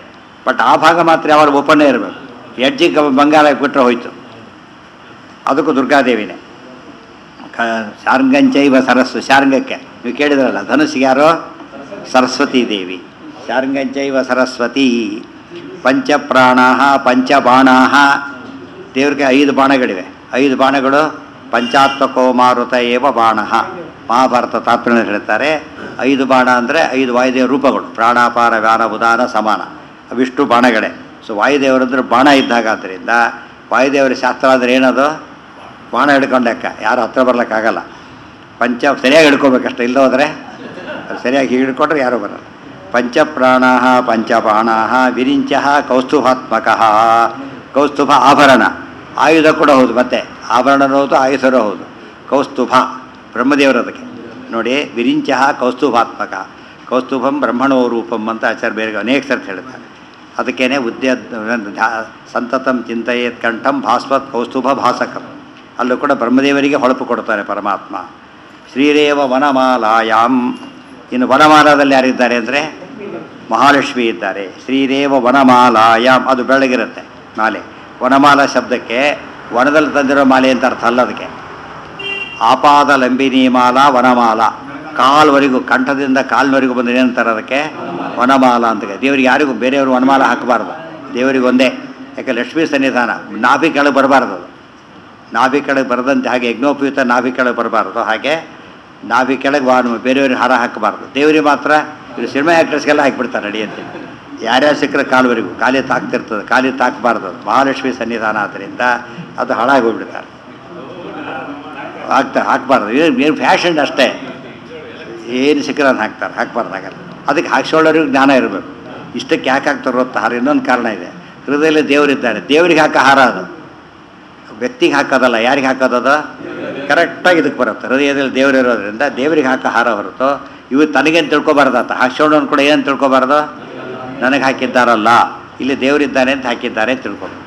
ಬಟ್ ಆ ಭಾಗ ಮಾತ್ರ ಯಾವಾಗ ಓಪನ್ನೇ ಇರಬೇಕು ಎಡ್ಜಿಗೆ ಬಂಗಾರ ಬಿಟ್ಟರೆ ಹೋಯ್ತು ಅದಕ್ಕೂ ದುರ್ಗಾದೇವಿನೇ ಕ ಶಾರ್ಂಗಂಚೈವ ಸರಸ್ವ ಶಾರ್ಂಗಕ್ಕೆ ನೀವು ಕೇಳಿದ್ರಲ್ಲ ಧನುಸ್ಸಿಗೆ ಯಾರೋ ಸರಸ್ವತಿ ದೇವಿ ಶಾರ್ಂಗಂಚೈವ ಸರಸ್ವತಿ ಪಂಚಪ್ರಾಣ ಪಂಚಬಾಣ ದೇವ್ರಿಗೆ ಐದು ಬಾಣಗಳಿವೆ ಐದು ಬಾಣಗಳು ಪಂಚಾತ್ಮಕೋ ಮಾರುತ ಏವ ಬಾಣ ಮಹಾಭಾರತ ತಾತ್ಪರ್ಯ ಹೇಳ್ತಾರೆ ಐದು ಬಾಣ ಅಂದರೆ ಐದು ವಾಯುದೇವ ರೂಪಗಳು ಪ್ರಾಣಾಪಾರ ವ್ಯಾನ ಉದಾನ ಸಮಾನ ಅವಿಷ್ಟು ಬಾಣಗಳೇ ಸೊ ವಾಯುದೇವರಂದ್ರೆ ಬಾಣ ಇದ್ದಾಗ ಆದ್ದರಿಂದ ವಾಯುದೇವರ ಶಾಸ್ತ್ರ ಅಂದರೆ ಏನದು ಬಾಣ ಹಿಡ್ಕೊಂಡಕ್ಕ ಯಾರು ಹತ್ರ ಬರ್ಲಿಕ್ಕಾಗಲ್ಲ ಪಂಚ ಸರಿಯಾಗಿ ಹಿಡ್ಕೋಬೇಕಷ್ಟೆ ಇಲ್ಲದ ಹೋದರೆ ಅದು ಸರಿಯಾಗಿ ಹೀಗೆ ಹಿಡ್ಕೊಂಡ್ರೆ ಯಾರೂ ಬರಲ್ಲ ಪಂಚಪ್ರಾಣ ಪಂಚಬಾಣ ವಿರಿಂಚ ಕೌಸ್ತುಭಾತ್ಮಕ ಕೌಸ್ತುಭ ಆಭರಣ ಆಯುಧ ಕೂಡ ಹೌದು ಮತ್ತೆ ಆಭರಣನೂ ಹೌದು ಆಯುಧನೂ ಹೌದು ಕೌಸ್ತುಭ ಬ್ರಹ್ಮದೇವರು ಅದಕ್ಕೆ ನೋಡಿ ವಿರಿಂಚ ಕೌಸ್ತುಭಾತ್ಮಕ ಕೌಸ್ತುಭಂ ಬ್ರಹ್ಮಣೋ ರೂಪಂ ಅಂತ ಆಚಾರ್ಯ ಬೇರೆ ಅನೇಕ ಸರ್ತಿ ಹೇಳ್ತಾರೆ ಅದಕ್ಕೇನೆ ಉದ್ಯ ಸಂತತಂ ಚಿಂತೆಯೇತ್ ಕಂಠಂ ಭಾಸ್ವತ್ ಕೌಸ್ತುಭ ಭಾಸಕಂ ಅಲ್ಲೂ ಕೂಡ ಬ್ರಹ್ಮದೇವರಿಗೆ ಹೊಳಪು ಕೊಡ್ತಾರೆ ಪರಮಾತ್ಮ ಶ್ರೀರೇವ ವನಮಾಲಾಯಾಂ ಇನ್ನು ವನಮಾಲಾದಲ್ಲಿ ಯಾರಿದ್ದಾರೆ ಅಂದರೆ ಮಹಾಲಕ್ಷ್ಮಿ ಇದ್ದಾರೆ ಶ್ರೀರೇವ ವನಮಾಲಾಯಾಮ್ ಅದು ಬೆಳಗಿರುತ್ತೆ ಮಾಲೆ ವನಮಾಲ ಶಬ್ದಕ್ಕೆ ವನದಲ್ಲಿ ತಂದಿರೋ ಮಾಲೆ ಅಂತ ಅರ್ಥ ಅಲ್ಲ ಅದಕ್ಕೆ ಆಪಾದ ಲಂಬಿನಿ ಮಾಲ ವನಮಾಲ ಕಾಲ್ವರೆಗೂ ಕಂಠದಿಂದ ಕಾಲ್ವರೆಗೂ ಬಂದ್ರೆ ಏನಂತಾರೆ ಅದಕ್ಕೆ ವನಮಾಲ ಅಂತ ದೇವರಿಗೆ ಯಾರಿಗೂ ಬೇರೆಯವರು ವನಮಾಲ ಹಾಕಬಾರ್ದು ದೇವರಿಗೆ ಒಂದೇ ಯಾಕೆ ಲಕ್ಷ್ಮೀ ಸನ್ನಿಧಾನ ನಾಭಿ ಕೆಳಗೆ ಬರಬಾರ್ದು ಅದು ನಾಭಿ ಕೆಳಗೆ ಬರದಂತೆ ಹಾಗೆ ಯಜ್ಞೋಪಯುಕ್ತ ನಾಭಿ ಕೆಳಗೆ ಬರಬಾರ್ದು ಹಾಗೆ ನಾಭಿ ಕೆಳಗೆ ವಾನು ಬೇರೆಯವ್ರಿಗೆ ಹಾರ ಹಾಕಬಾರ್ದು ದೇವರಿಗೆ ಮಾತ್ರ ಇದು ಸಿನಿಮಾ ಆ್ಯಕ್ಟ್ರೆಸ್ಗೆಲ್ಲ ಹಾಕಿಬಿಡ್ತಾರೆ ನಡಿ ಅಂತ ಯಾರ್ಯಾರು ಸಿಕ್ಕರೆ ಕಾಲುವರೆಗೂ ಖಾಲಿ ತಾಕ್ತಿರ್ತದೆ ಖಾಲಿ ತಾಕಬಾರ್ದು ಅದು ಮಹಾಲಕ್ಷ್ಮಿ ಸನ್ನಿಧಾನ ಆದ್ದರಿಂದ ಅದು ಹಾಳಾಗಿ ಹೋಗ್ಬಿಡ್ತಾರೆ ಹಾಕ್ತಾರೆ ಹಾಕ್ಬಾರ್ದು ಏನು ಏನು ಫ್ಯಾಷನ್ ಅಷ್ಟೇ ಏನು ಸಿಕ್ಕರೆ ಅದನ್ನ ಹಾಕ್ತಾರೆ ಹಾಕ್ಬಾರ್ದು ಹಾಗಲ್ಲ ಅದಕ್ಕೆ ಹಾಕ್ಸೋಳ್ಳೋರಿಗೆ ಜ್ಞಾನ ಇರಬೇಕು ಇಷ್ಟಕ್ಕೆ ಯಾಕೆ ಹಾಕ್ತಾರೋ ಅಂತ ಹಾರ ಇನ್ನೊಂದು ಕಾರಣ ಇದೆ ಹೃದಯದಲ್ಲಿ ದೇವರಿದ್ದಾನೆ ದೇವರಿಗೆ ಹಾಕೋ ಹಾರ ಅದು ವ್ಯಕ್ತಿಗೆ ಹಾಕೋದಲ್ಲ ಯಾರಿಗೆ ಹಾಕೋದದು ಕರೆಕ್ಟಾಗಿ ಇದಕ್ಕೆ ಬರುತ್ತೆ ಹೃದಯದಲ್ಲಿ ದೇವರು ಇರೋದ್ರಿಂದ ದೇವರಿಗೆ ಹಾಕೋ ಹಾರ ಹೊರತು ಇವು ತನಗೇನು ತಿಳ್ಕೊಬಾರ್ದಾತ ಹಾಕ್ಸೋಣನ್ ಕೂಡ ಏನು ತಿಳ್ಕೊಬಾರ್ದು ನನಗೆ ಹಾಕಿದ್ದಾರಲ್ಲ ಇಲ್ಲಿ ದೇವರಿದ್ದಾನೆ ಅಂತ ಹಾಕಿದ್ದಾರೆ ಅಂತ ತಿಳ್ಕೊಬೇಕು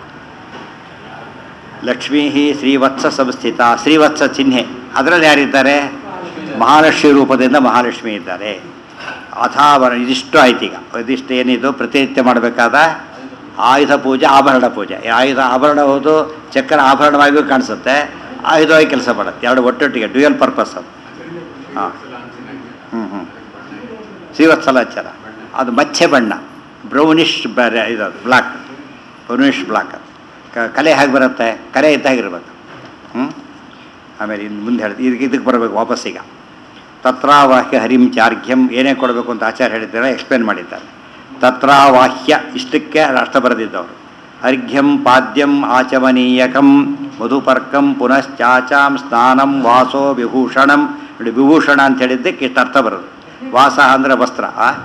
ಲಕ್ಷ್ಮೀ ಶ್ರೀವತ್ಸ ಸಂಸ್ಥಿತ ಶ್ರೀವತ್ಸ ಚಿಹ್ನೆ ಅದರಲ್ಲಿ ಯಾರಿದ್ದಾರೆ ಮಹಾಲಕ್ಷ್ಮಿ ರೂಪದಿಂದ ಮಹಾಲಕ್ಷ್ಮಿ ಇದ್ದಾರೆ ಅಥಾವರಣ ಇದಿಷ್ಟು ಆಯ್ತು ಈಗ ಇದಿಷ್ಟು ಏನಿದು ಪ್ರತಿನಿತ್ಯ ಮಾಡಬೇಕಾದ ಆಯುಧ ಪೂಜೆ ಆಭರಣ ಪೂಜೆ ಈ ಆಯುಧ ಆಭರಣ ಹೋದು ಚಕ್ರ ಆಭರಣವಾಗಿಯೂ ಕಾಣಿಸುತ್ತೆ ಆಯುಧವಾಗಿ ಕೆಲಸ ಮಾಡುತ್ತೆ ಎರಡು ಒಟ್ಟೊಟ್ಟಿಗೆ ಡ್ಯೂಯಲ್ ಪರ್ಪಸ್ ಅದು ಹಾಂ ಹ್ಞೂ ಹ್ಞೂ ಶ್ರೀವತ್ಸಲಾಚಾರ ಅದು ಮಚ್ಚೆ ಬಣ್ಣ ಬ್ರೌನಿಷ್ ಬೇರೆ ಇದು ಬ್ಲಾಕ್ ಬ್ರೌನಿಷ್ ಬ್ಲಾಕ್ ಕ ಕಲೆ ಹೇಗೆ ಬರುತ್ತೆ ಕಲೆ ಇದ್ದಾಗಿರ್ಬೇಕು ಹ್ಞೂ ಆಮೇಲೆ ಇನ್ನು ಮುಂದೆ ಹೇಳ್ತೀವಿ ಇದಕ್ಕೆ ಇದಕ್ಕೆ ಬರಬೇಕು ವಾಪಸ್ ಈಗ ತತ್ರಾವಾಹ್ಯ ಹರಿಂ ಚಾರ್ಘ್ಯಂ ಏನೇ ಕೊಡಬೇಕು ಅಂತ ಆಚಾರ್ಯ ಹೇಳಿದ್ದಾರೆ ಎಕ್ಸ್ಪ್ಲೇನ್ ಮಾಡಿದ್ದಾರೆ ತತ್ರಾವಾಹ್ಯ ಇಷ್ಟಕ್ಕೆ ಅರ್ಥ ಬರೆದಿದ್ದವರು ಅರ್ಘ್ಯಂ ಪಾದ್ಯಂ ಆಚಮನೀಯಕಂ ಮಧುಪರ್ಕಂ ಪುನಶ್ಚಾಚಾಂ ಸ್ನಾನಂ ವಾಸೋ ವಿಭೂಷಣಂ ನೋಡಿ ವಿಭೂಷಣ ಅಂತ ಹೇಳಿದ್ದಕ್ಕೆ ಇಷ್ಟು ಅರ್ಥ ಬರೋದು ವಾಸ ಅಂದರೆ ವಸ್ತ್ರ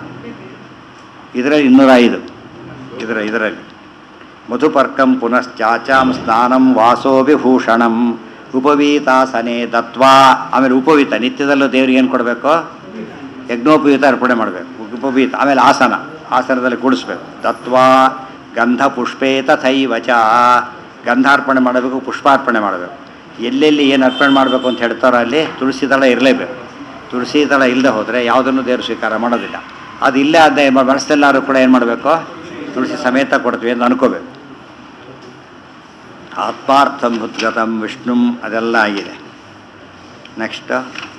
ಇದರಲ್ಲಿ ಇನ್ನೂರ ಐದು ಇದರ ಇದರಲ್ಲಿ ಮಧುಪರ್ಕಂ ಪುನಶ್ಚಾಚಾಂ ಸ್ನಾನಂ ವಾಸೋ ವಿಭೂಷಣಂ ಉಪವೀತಾಸನೆ ದತ್ವಾ ಆಮೇಲೆ ಉಪವೀತ ನಿತ್ಯದಲ್ಲೂ ದೇವ್ರಿಗೆ ಏನು ಕೊಡಬೇಕು ಯಜ್ಞೋಪವೀತ ಅರ್ಪಣೆ ಮಾಡಬೇಕು ಉಪವೀತ ಆಮೇಲೆ ಆಸನ ಆಸನದಲ್ಲಿ ಕೂಡಿಸ್ಬೇಕು ದತ್ವಾ ಗಂಧ ಪುಷ್ಪೇ ತಥೈವ ಚ ಗಂಧಾರ್ಪಣೆ ಮಾಡಬೇಕು ಪುಷ್ಪಾರ್ಪಣೆ ಮಾಡಬೇಕು ಎಲ್ಲೆಲ್ಲಿ ಏನು ಅರ್ಪಣೆ ಮಾಡಬೇಕು ಅಂತ ಹೇಳ್ತಾರೋ ಅಲ್ಲಿ ತುಳಸಿ ದಳ ಇರಲೇಬೇಕು ತುಳಸಿ ದಳ ಇಲ್ಲದೆ ಹೋದರೆ ಯಾವುದನ್ನು ದೇವರು ಸ್ವೀಕಾರ ಮಾಡೋದಿಲ್ಲ ಅದು ಇಲ್ಲೇ ಅದೇ ಮನಸ್ಸೆಲ್ಲರೂ ಕೂಡ ಏನು ಮಾಡಬೇಕು ತುಳಸಿ ಸಮೇತ ಕೊಡ್ತೀವಿ ಅಂತ ಅನ್ಕೋಬೇಕು ಆತ್ಮಾರ್ಥಂ ಉದ್ಗತಂ ವಿಷ್ಣುಂ ಅದೆಲ್ಲ ಆಗಿದೆ ನೆಕ್ಸ್ಟ್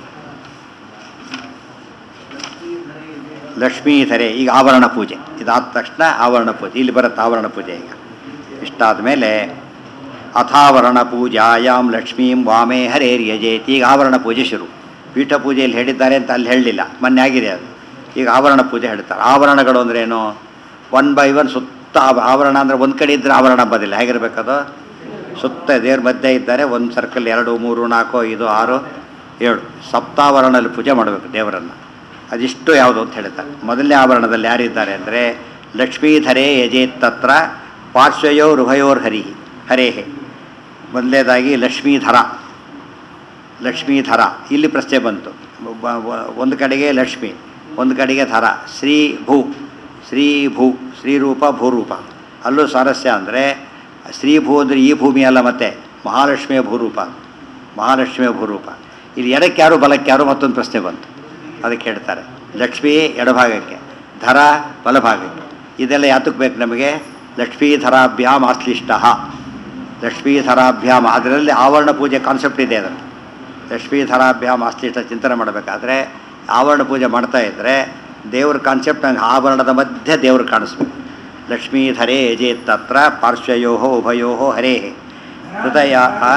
ಲಕ್ಷ್ಮೀಧರೆ ಈಗ ಆವರಣ ಪೂಜೆ ಇದಾದ ತಕ್ಷಣ ಆವರಣ ಪೂಜೆ ಇಲ್ಲಿ ಬರುತ್ತೆ ಆವರಣ ಪೂಜೆ ಈಗ ಇಷ್ಟಾದ ಮೇಲೆ ಅಥಾವರಣ ಪೂಜಾಯಾಂ ಲಕ್ಷ್ಮೀಂ ವಾಮೇ ಹರೇರ್ಯಜೇತಿ ಈಗ ಆವರಣ ಪೂಜೆ ಶುರು ಪೀಠ ಪೂಜೆಯಲ್ಲಿ ಹೇಳಿದ್ದಾರೆ ಅಂತ ಅಲ್ಲಿ ಹೇಳಲಿಲ್ಲ ಮೊನ್ನೆ ಆಗಿದೆ ಅದು ಈಗ ಆವರಣ ಪೂಜೆ ಹೇಳ್ತಾರೆ ಆವರಣಗಳು ಅಂದ್ರೆ ಏನು ಒನ್ ಬೈ ಒನ್ ಸುತ್ತ ಆವ- ಆವರಣ ಅಂದರೆ ಒಂದು ಕಡೆ ಇದ್ದರೆ ಆವರಣ ಬದಿಲ್ಲ ಹೇಗಿರ್ಬೇಕದು ಸುತ್ತ ದೇವ್ರ ಮಧ್ಯೆ ಇದ್ದಾರೆ ಒಂದು ಸರ್ಕಲ್ ಎರಡು ಮೂರು ನಾಲ್ಕು ಐದು ಆರು ಏಳು ಸಪ್ತಾವರಣದಲ್ಲಿ ಪೂಜೆ ಮಾಡಬೇಕು ದೇವರನ್ನು ಅದಿಷ್ಟು ಯಾವುದು ಅಂತ ಹೇಳ್ತಾರೆ ಮೊದಲನೇ ಆವರಣದಲ್ಲಿ ಯಾರಿದ್ದಾರೆ ಅಂದರೆ ಲಕ್ಷ್ಮೀಧರೇ ಯಜೇತ್ ತತ್ರ ಪಾರ್ಶ್ವಯೋರ್ ಉಭಯೋರ್ ಹರಿ ಹರೇಹೆ ಮೊದಲನೇದಾಗಿ ಲಕ್ಷ್ಮೀಧರ ಲಕ್ಷ್ಮೀಧರ ಇಲ್ಲಿ ಪ್ರಶ್ನೆ ಬಂತು ಬ- ಬ- ಒಂದು ಕಡೆಗೆ ಲಕ್ಷ್ಮಿ ಒಂದು ಕಡೆಗೆ ಧರ ಶ್ರೀ ಭೂ ಶ್ರೀ ಭೂ ಶ್ರೀರೂಪ ಭೂರೂಪ ಅಲ್ಲೂ ಸ್ವಾರಸ್ಯ ಅಂದರೆ ಶ್ರೀ ಭೂ ಅಂದರೆ ಈ ಭೂಮಿ ಅಲ್ಲ ಮತ್ತೆ ಮಹಾಲಕ್ಷ್ಮಿಯ ಭೂರೂಪ ಮಹಾಲಕ್ಷ್ಮಿಯ ಭೂರೂಪ ಇಲ್ಲಿ ಎಡಕ್ಕೆ ಯಾರು ಬಲಕ್ಕೆ ಯಾರು ಮತ್ತೊಂದು ಪ್ರಶ್ನೆ ಬಂತು ಅದಕ್ಕೆ ಹೇಳ್ತಾರೆ ಲಕ್ಷ್ಮಿ ಎಡಭಾಗಕ್ಕೆ ಧರ ಬಲಭಾಗಕ್ಕೆ ಇದೆಲ್ಲ ಯಾತಕ್ಕೆ ಬೇಕು ನಮಗೆ ಲಕ್ಷ್ಮೀಧರಾಭ್ಯಾಮ್ ಆಶ್ಲಿಷ್ಟ ಲಕ್ಷ್ಮೀಧರಾಭ್ಯಾಮ್ ಅದರಲ್ಲಿ ಆವರಣ ಪೂಜೆ ಕಾನ್ಸೆಪ್ಟ್ ಇದೆ ಅದರಲ್ಲಿ ಲಕ್ಷ್ಮೀಧರಾಭ್ಯಾಮ್ ಆಶ್ಲಿಷ್ಟ ಚಿಂತನೆ ಮಾಡಬೇಕಾದ್ರೆ ಆವರಣ ಪೂಜೆ ಮಾಡ್ತಾ ಇದ್ದರೆ ದೇವ್ರ ಕಾನ್ಸೆಪ್ಟ್ ನಂಗೆ ಆಭರಣದ ಮಧ್ಯೆ ದೇವ್ರು ಕಾಣಿಸ್ಬೇಕು ಲಕ್ಷ್ಮೀಧರೇ ಯಜೇತ್ ತತ್ರ ಪಾರ್ಶ್ವಯೋ ಉಭಯೋ ಹರೇ ಹೃದಯ ಆ?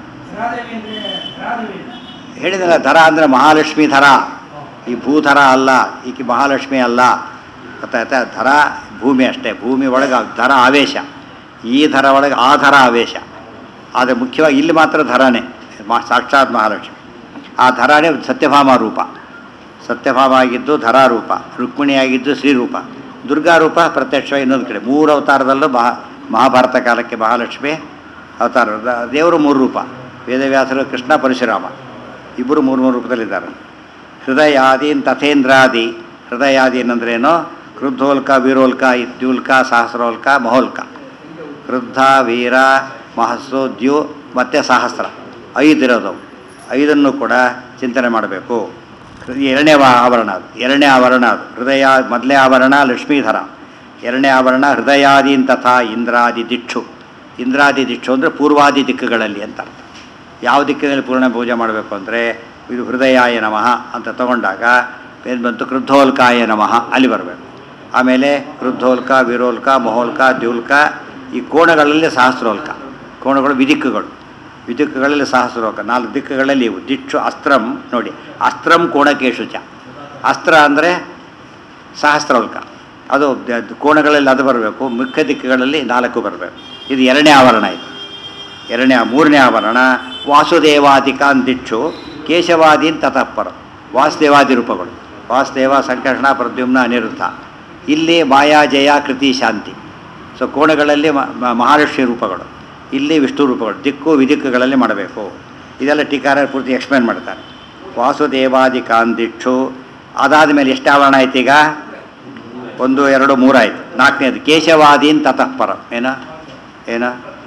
ಹೇಳಿದಲ್ಲ ಧರ ಅಂದರೆ ಮಹಾಲಕ್ಷ್ಮಿ ಧರ ಈ ಭೂಧರ ಅಲ್ಲ ಈಕೆ ಮಹಾಲಕ್ಷ್ಮಿ ಅಲ್ಲ ಗೊತ್ತಾಯ್ತಾ ಧರ ಭೂಮಿ ಅಷ್ಟೇ ಭೂಮಿ ಒಳಗೆ ಧರ ಆವೇಶ ಈ ಧರ ಒಳಗೆ ಆ ಧರ ಆವೇಶ ಆದರೆ ಮುಖ್ಯವಾಗಿ ಇಲ್ಲಿ ಮಾತ್ರ ಧರನೇ ಮಾ ಸಾಕ್ಷಾತ್ ಮಹಾಲಕ್ಷ್ಮಿ ಆ ಧರನೇ ಸತ್ಯಭಾಮ ರೂಪ ಸತ್ಯಭಾಮ ಆಗಿದ್ದು ಧರಾರೂಪ ರುಕ್ಮಿಣಿಯಾಗಿದ್ದು ಶ್ರೀರೂಪ ದುರ್ಗಾರೂಪ ಪ್ರತ್ಯಕ್ಷ ಇನ್ನೊಂದು ಕಡೆ ಮೂರು ಅವತಾರದಲ್ಲೂ ಮಹಾ ಮಹಾಭಾರತ ಕಾಲಕ್ಕೆ ಮಹಾಲಕ್ಷ್ಮಿ ಅವತಾರ ದ- ದೇವರು ಮೂರು ರೂಪ ವೇದವ್ಯಾಸರು ಕೃಷ್ಣ ಪರಶುರಾಮ ಇಬ್ಬರು ಮೂರು ಮೂರು ರೂಪದಲ್ಲಿದ್ದಾರೆ ಹೃದಯಾದೀನ್ ತಥೇಂದ್ರಾದಿ ಹೃದಯಾದಿ ಏನಂದ್ರೇನು ಕ್ರುದ್ಧೋಲ್ಕ ವೀರೋಲ್ಕ ಇದ್ಯುಲ್ಕ ಸಹಸ್ರೋಲ್ಕ ಮಹೋಲ್ಕ ಕ್ರುದ್ಧ ವೀರ ಮಹಸ್ಸು ದ್ಯು ಮತ್ತು ಸಹಸ್ರ ಐದಿರೋದು ಐದನ್ನು ಕೂಡ ಚಿಂತನೆ ಮಾಡಬೇಕು ಎರಡನೇ ವ- ಆವರಣ ಅದು ಎರಡನೇ ಆವರಣ ಅದು ಹೃದಯ ಮೊದಲನೇ ಆವರಣ ಲಕ್ಷ್ಮೀಧರ ಎರಡನೇ ಆವರಣ ಹೃದಯಾದೀನ್ ತಥಾ ಇಂದ್ರಾದಿ ದಿಕ್ಷು ಇಂದ್ರಾದಿ ದಿಕ್ಷು ಅಂದರೆ ಪೂರ್ವಾದಿ ದಿಕ್ಕುಗಳಲ್ಲಿ ಅಂತ ಅರ್ಥ. ಯಾವ ದಿಕ್ಕಿನಲ್ಲಿ ಪೂರ್ಣ ಪೂಜೆ ಮಾಡಬೇಕು ಅಂದರೆ ಇದು ಹೃದಯಾಯ ನಮಃ ಅಂತ ತಗೊಂಡಾಗ ಏನು ಬಂತು ಕ್ರುದ್ಧೋಲ್ಕಾಯ ನಮಃ ಅಲ್ಲಿ ಬರಬೇಕು ಆಮೇಲೆ ಕ್ರುದ್ಧೋಲ್ಕ ವೀರೋಲ್ಕ ಮಹೋಲ್ಕ ದ್ಯುಲ್ಕ ಈ ಕೋಣಗಳಲ್ಲಿ ಸಹಸ್ರೋಲ್ಕ ಕೋಣಗಳು ವಿದಿಕ್ಕುಗಳು ವಿದಿಕ್ಕುಗಳಲ್ಲಿ ಸಹಸ್ರೋಲ್ಕ ನಾಲ್ಕು ದಿಕ್ಕುಗಳಲ್ಲಿ ಇವು ದಿಕ್ಷು ಅಸ್ತ್ರಂ ನೋಡಿ ಅಸ್ತ್ರಂ ಕೋಣಕೇಶು ಚ ಅಸ್ತ್ರ ಅಂದರೆ ಸಹಸ್ರೋಲ್ಕ ಅದು ದ- ಕೋಣಗಳಲ್ಲಿ ಅದು ಬರಬೇಕು ಮುಖ್ಯ ದಿಕ್ಕುಗಳಲ್ಲಿ ನಾಲ್ಕು ಬರಬೇಕು ಇದು ಎರಡನೇ ಆವರಣ ಇದು ಎರಡನೇ ಮೂರನೇ ಆವರಣ ವಾಸುದೇವಾದಿಕಾನ್ ದಿಕ್ಷು ಕೇಶವಾದೀನ್ ತತಃಪರ ವಾಸುದೇವಾದಿ ರೂಪಗಳು ವಾಸುದೇವ ಸಂಕರ್ಷಣ ಪ್ರದ್ಯುಮ್ನ ಅನಿರುದ್ಧ ಇಲ್ಲಿ ಮಾಯಾ ಜಯ ಕೃತಿ ಶಾಂತಿ ಸೊ ಕೋಣಗಳಲ್ಲಿ ಮ- ಮ- ಮಹಾಲಕ್ಷ್ಮಿ ರೂಪಗಳು ಇಲ್ಲಿ ವಿಷ್ಣು ರೂಪಗಳು ದಿಕ್ಕು ವಿದಿಕ್ಕುಗಳಲ್ಲಿ ಮಾಡಬೇಕು ಇದೆಲ್ಲ ಟೀಕಾರ ಪೂರ್ತಿ ಎಕ್ಸ್ಪ್ಲೇನ್ ಮಾಡ್ತಾರೆ ವಾಸುದೇವಾದಿಕಾನ್ ದಿಕ್ಷು ಅದಾದ ಮೇಲೆ ಎಷ್ಟು ಆವರಣ ಆಯ್ತು ಈಗ ಒಂದು ಎರಡು ಮೂರಾಯ್ತು ನಾಲ್ಕನೇದು ಕೇಶವಾದೀನ್ ತತಃಪರ ಏನ ಏನ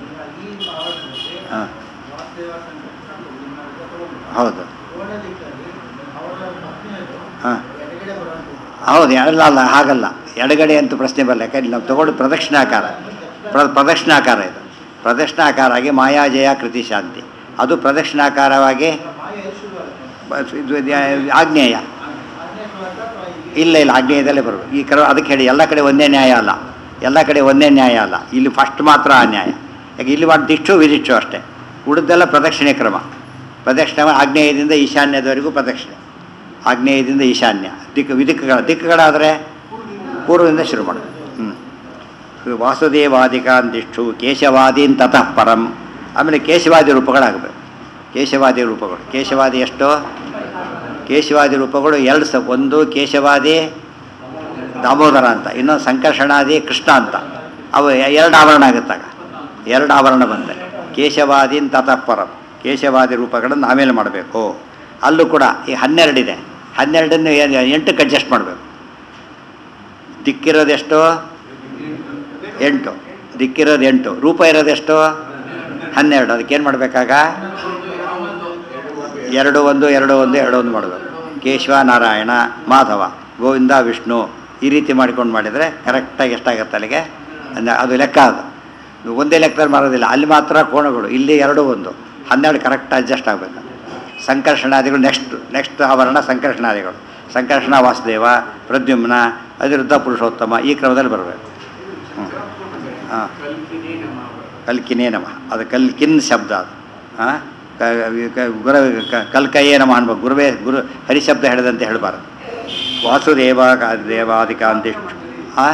ಹಾಂ ಹೌದು ಹಾಂ ಹೌದು ಅಲ್ಲ ಅಲ್ಲ ಹಾಗಲ್ಲ ಎಡಗಡೆ ಅಂತೂ ಪ್ರಶ್ನೆ ಬರಲ್ಲ ಯಾಕಂದ್ರೆ ನಾವು ತಗೊಂಡು ಪ್ರದಕ್ಷಿಣಾಕಾರ ಪ್ರ ಪ್ರದಕ್ಷಿಣಾಕಾರ ಇದು ಪ್ರದಕ್ಷಿಣಾಕಾರಾಗಿ ಮಾಯಾಜಯ ಕೃತಿ ಶಾಂತಿ ಅದು ಪ್ರದಕ್ಷಿಣಾಕಾರವಾಗಿ ಬ- ಇದು ಇದು ಆಗ್ನೇಯ ಇಲ್ಲ ಇಲ್ಲ ಆಗ್ನೇಯದಲ್ಲೇ ಬರಬೇಕು ಈ ಕರ ಅದಕ್ಕೆ ಹೇಳಿ ಎಲ್ಲ ಕಡೆ ಒಂದೇ ನ್ಯಾಯ ಅಲ್ಲ ಎಲ್ಲ ಕಡೆ ಒಂದೇ ನ್ಯಾಯ ಅಲ್ಲ ಇಲ್ಲಿ ಫಸ್ಟ್ ಮಾತ್ರ ಆ ನ್ಯಾಯ ಯಾಕೆ ಇಲ್ಲಿ ಮಾಡಿ ದಿಕ್ಷು ವಿದಿಕ್ಷು ಅಷ್ಟೇ ಉಳಿದೆಲ್ಲ ಪ್ರದಕ್ಷಿಣೆ ಕ್ರಮ ಪ್ರದಕ್ಷಿಣೆ ಆಗ್ನೇಯದಿಂದ ಈಶಾನ್ಯದವರೆಗೂ ಪ್ರದಕ್ಷಿಣೆ ಆಗ್ನೇಯದಿಂದ ಈಶಾನ್ಯ ದಿಕ್ಕು ವಿದಿಕ್ಕುಗಳ ದಿಕ್ಕುಗಳಾದರೆ ಪೂರ್ವದಿಂದ ಶುರು ಮಾಡೋದು ಹ್ಞೂ ವಾಸುದೇವಾದಿಕಾನ್ ದಿಕ್ಷು ಕೇಶವಾದೀನ್ ತತಃ ಪರಂ ಆಮೇಲೆ ಕೇಶವಾದಿ ರೂಪಗಳಾಗಬೇಕು ಕೇಶವಾದಿ ರೂಪಗಳು ಕೇಶವಾದಿ ಎಷ್ಟು ಕೇಶವಾದಿ ರೂಪಗಳು ಎರಡು ಸ ಒಂದು ಕೇಶವಾದಿ ದಾಮೋದರ ಅಂತ ಇನ್ನೊಂದು ಸಂಕರ್ಷಣಾದಿ ಕೃಷ್ಣ ಅಂತ ಅವು ಎ- ಎರಡು ಆವರಣ ಆಗುತ್ತಾಗ ಎರಡು ಆವರಣ ಬಂದೆ ಕೇಶವಾದೀನ್ ತತಃಪರಂ ಕೇಶವಾದಿ ರೂಪಗಳನ್ನು ಆಮೇಲೆ ಮಾಡಬೇಕು ಅಲ್ಲೂ ಕೂಡ ಈ ಹನ್ನೆರಡಿದೆ ಹನ್ನೆರಡನ್ನು ಏನ್- ಎಂಟಕ್ಕೆ ಅಡ್ಜಸ್ಟ್ ಮಾಡಬೇಕು ದಿಕ್ಕಿರೋದೆಷ್ಟು ಎಂಟು ದಿಕ್ಕಿರೋದು ಎಂಟು ರೂಪ ಇರೋದೆಷ್ಟು ಹನ್ನೆರಡು ಅದಕ್ಕೇನು ಮಾಡಬೇಕಾಗ ಎರಡು ಒಂದು ಎರಡು ಒಂದು ಎರಡು ಒಂದು ಮಾಡಬೇಕು ಕೇಶವ ನಾರಾಯಣ ಮಾಧವ ಗೋವಿಂದ ವಿಷ್ಣು ಈ ರೀತಿ ಮಾಡ್ಕೊಂಡು ಮಾಡಿದರೆ ಕರೆಕ್ಟಾಗಿ ಎಷ್ಟಾಗುತ್ತೆ ಅಲ್ಲಿಗೆ ಅಂದ್ರೆ ಅದು ಲೆಕ್ಕ ಅದು ನೀವು ಒಂದೇ ಲೆಕ್ಕದಲ್ಲಿ ಮಾಡೋದಿಲ್ಲ ಅಲ್ಲಿ ಮಾತ್ರ ಕೋಣಗಳು ಇಲ್ಲಿ ಎರಡು ಒಂದು ಹನ್ನೆರಡು ಕರೆಕ್ಟ್ ಅಡ್ಜಸ್ಟ್ ಆಗಬೇಕು ಸಂಕರ್ಷಣಾದಿಗಳು ನೆಕ್ಸ್ಟ್ ನೆಕ್ಸ್ಟ್ ಆವರಣ ಸಂಕರ್ಷಣಾದಿಗಳು ಸಂಕರ್ಷಣ ವಾಸುದೇವ ಪ್ರದ್ಯುಮ್ನ ಅನಿರುದ್ಧ ಪುರುಷೋತ್ತಮ ಈ ಕ್ರಮದಲ್ಲಿ ಬರಬೇಕು ಹ್ಞೂ ಹಾಂ ಕಲ್ಕಿನೇ ನಮಃ ಅದು ಕಲ್ಕಿನ್ ಶಬ್ದ ಅದು ಹಾಂ ಗುರ ಕ- ಕಲ್ಕಯೇ ನಮಃ ಅನ್ಬೇಕು ಗುರುವೇ ಗುರು ಹರಿಶಬ್ದ ಹೇಳಿದಂತೆ ಹೇಳಬಾರದು ವಾಸುದೇವ ಕ- ದೇವಾದಿಕಾಂತಿಷ್ಟು ಹಾಂ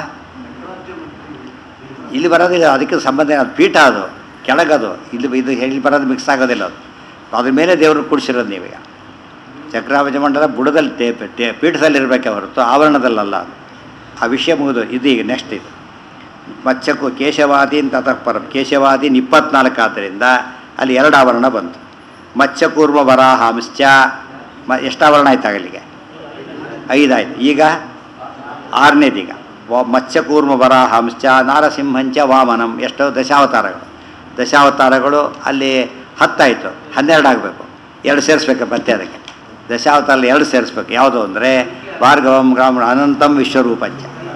ಇಲ್ಲಿ ಬರೋದಿಲ್ಲ ಅದಕ್ಕೆ ಸಂಬಂಧ ಅದು ಪೀಠ ಅದು ಕೆಳಗದು ಇಲ್ಲಿ ಇದು ಇಲ್ಲಿ ಬರೋದು ಮಿಕ್ಸ್ ಆಗೋದಿಲ್ಲ ಅದು ಅದ್ರ ಮೇಲೆ ದೇವರು ಕೂಡಿಸಿರೋದು ನೀವೀಗ ಚಕ್ರಾವಜ ಮಂಡಲ ಬುಡದಲ್ಲಿ ಟೇ ಟೇ ಪೀಠದಲ್ಲಿರಬೇಕೆ ಹೊರತು ಆವರಣದಲ್ಲಲ್ಲ ಅದು ಆ ವಿಷಯ ಮುಗಿದು ಇದು ಈಗ ನೆಕ್ಸ್ಟ್ ಇದು ಮಚ್ಚಕು ಕೇಶವಾದೀನ್ ತತಃಪರಂ ಕೇಶವಾದೀನ್ ಇಪ್ಪತ್ನಾಲ್ಕು ಆದ್ದರಿಂದ ಅಲ್ಲಿ ಎರಡು ಆವರಣ ಬಂತು ಮಚ್ಚಕೂರ್ಮ ವರಾಹಾಂಶ್ಚ ಮ ಎಷ್ಟು ಆವರಣ ಆಯ್ತು ಆಗಲಿಗೆ ಐದಾಯ್ತು ಈಗ ಆರನೇದೀಗ ವ ಮತ್ಸ್ಯಕೂರ್ಮ ವರಾಹಾಂಶ್ಚ ನಾರಸಿಂಹಂಚ ವಾಮನಂ ಎಷ್ಟೋ ದಶಾವತಾರಗಳು ದಶಾವತಾರಗಳು ಅಲ್ಲಿ ಹತ್ತಾಯಿತು ಹನ್ನೆರಡು ಆಗಬೇಕು ಎರಡು ಸೇರಿಸ್ಬೇಕು ಮತ್ತೆ ಅದಕ್ಕೆ ದಶಾವತಾರಲ್ಲಿ ಎರಡು ಸೇರಿಸ್ಬೇಕು ಯಾವುದು ಅಂದರೆ ಭಾರ್ಗವಂ ಗ್ರಾಮ ಅನಂತಂ ವಿಶ್ವರೂಪಂಚ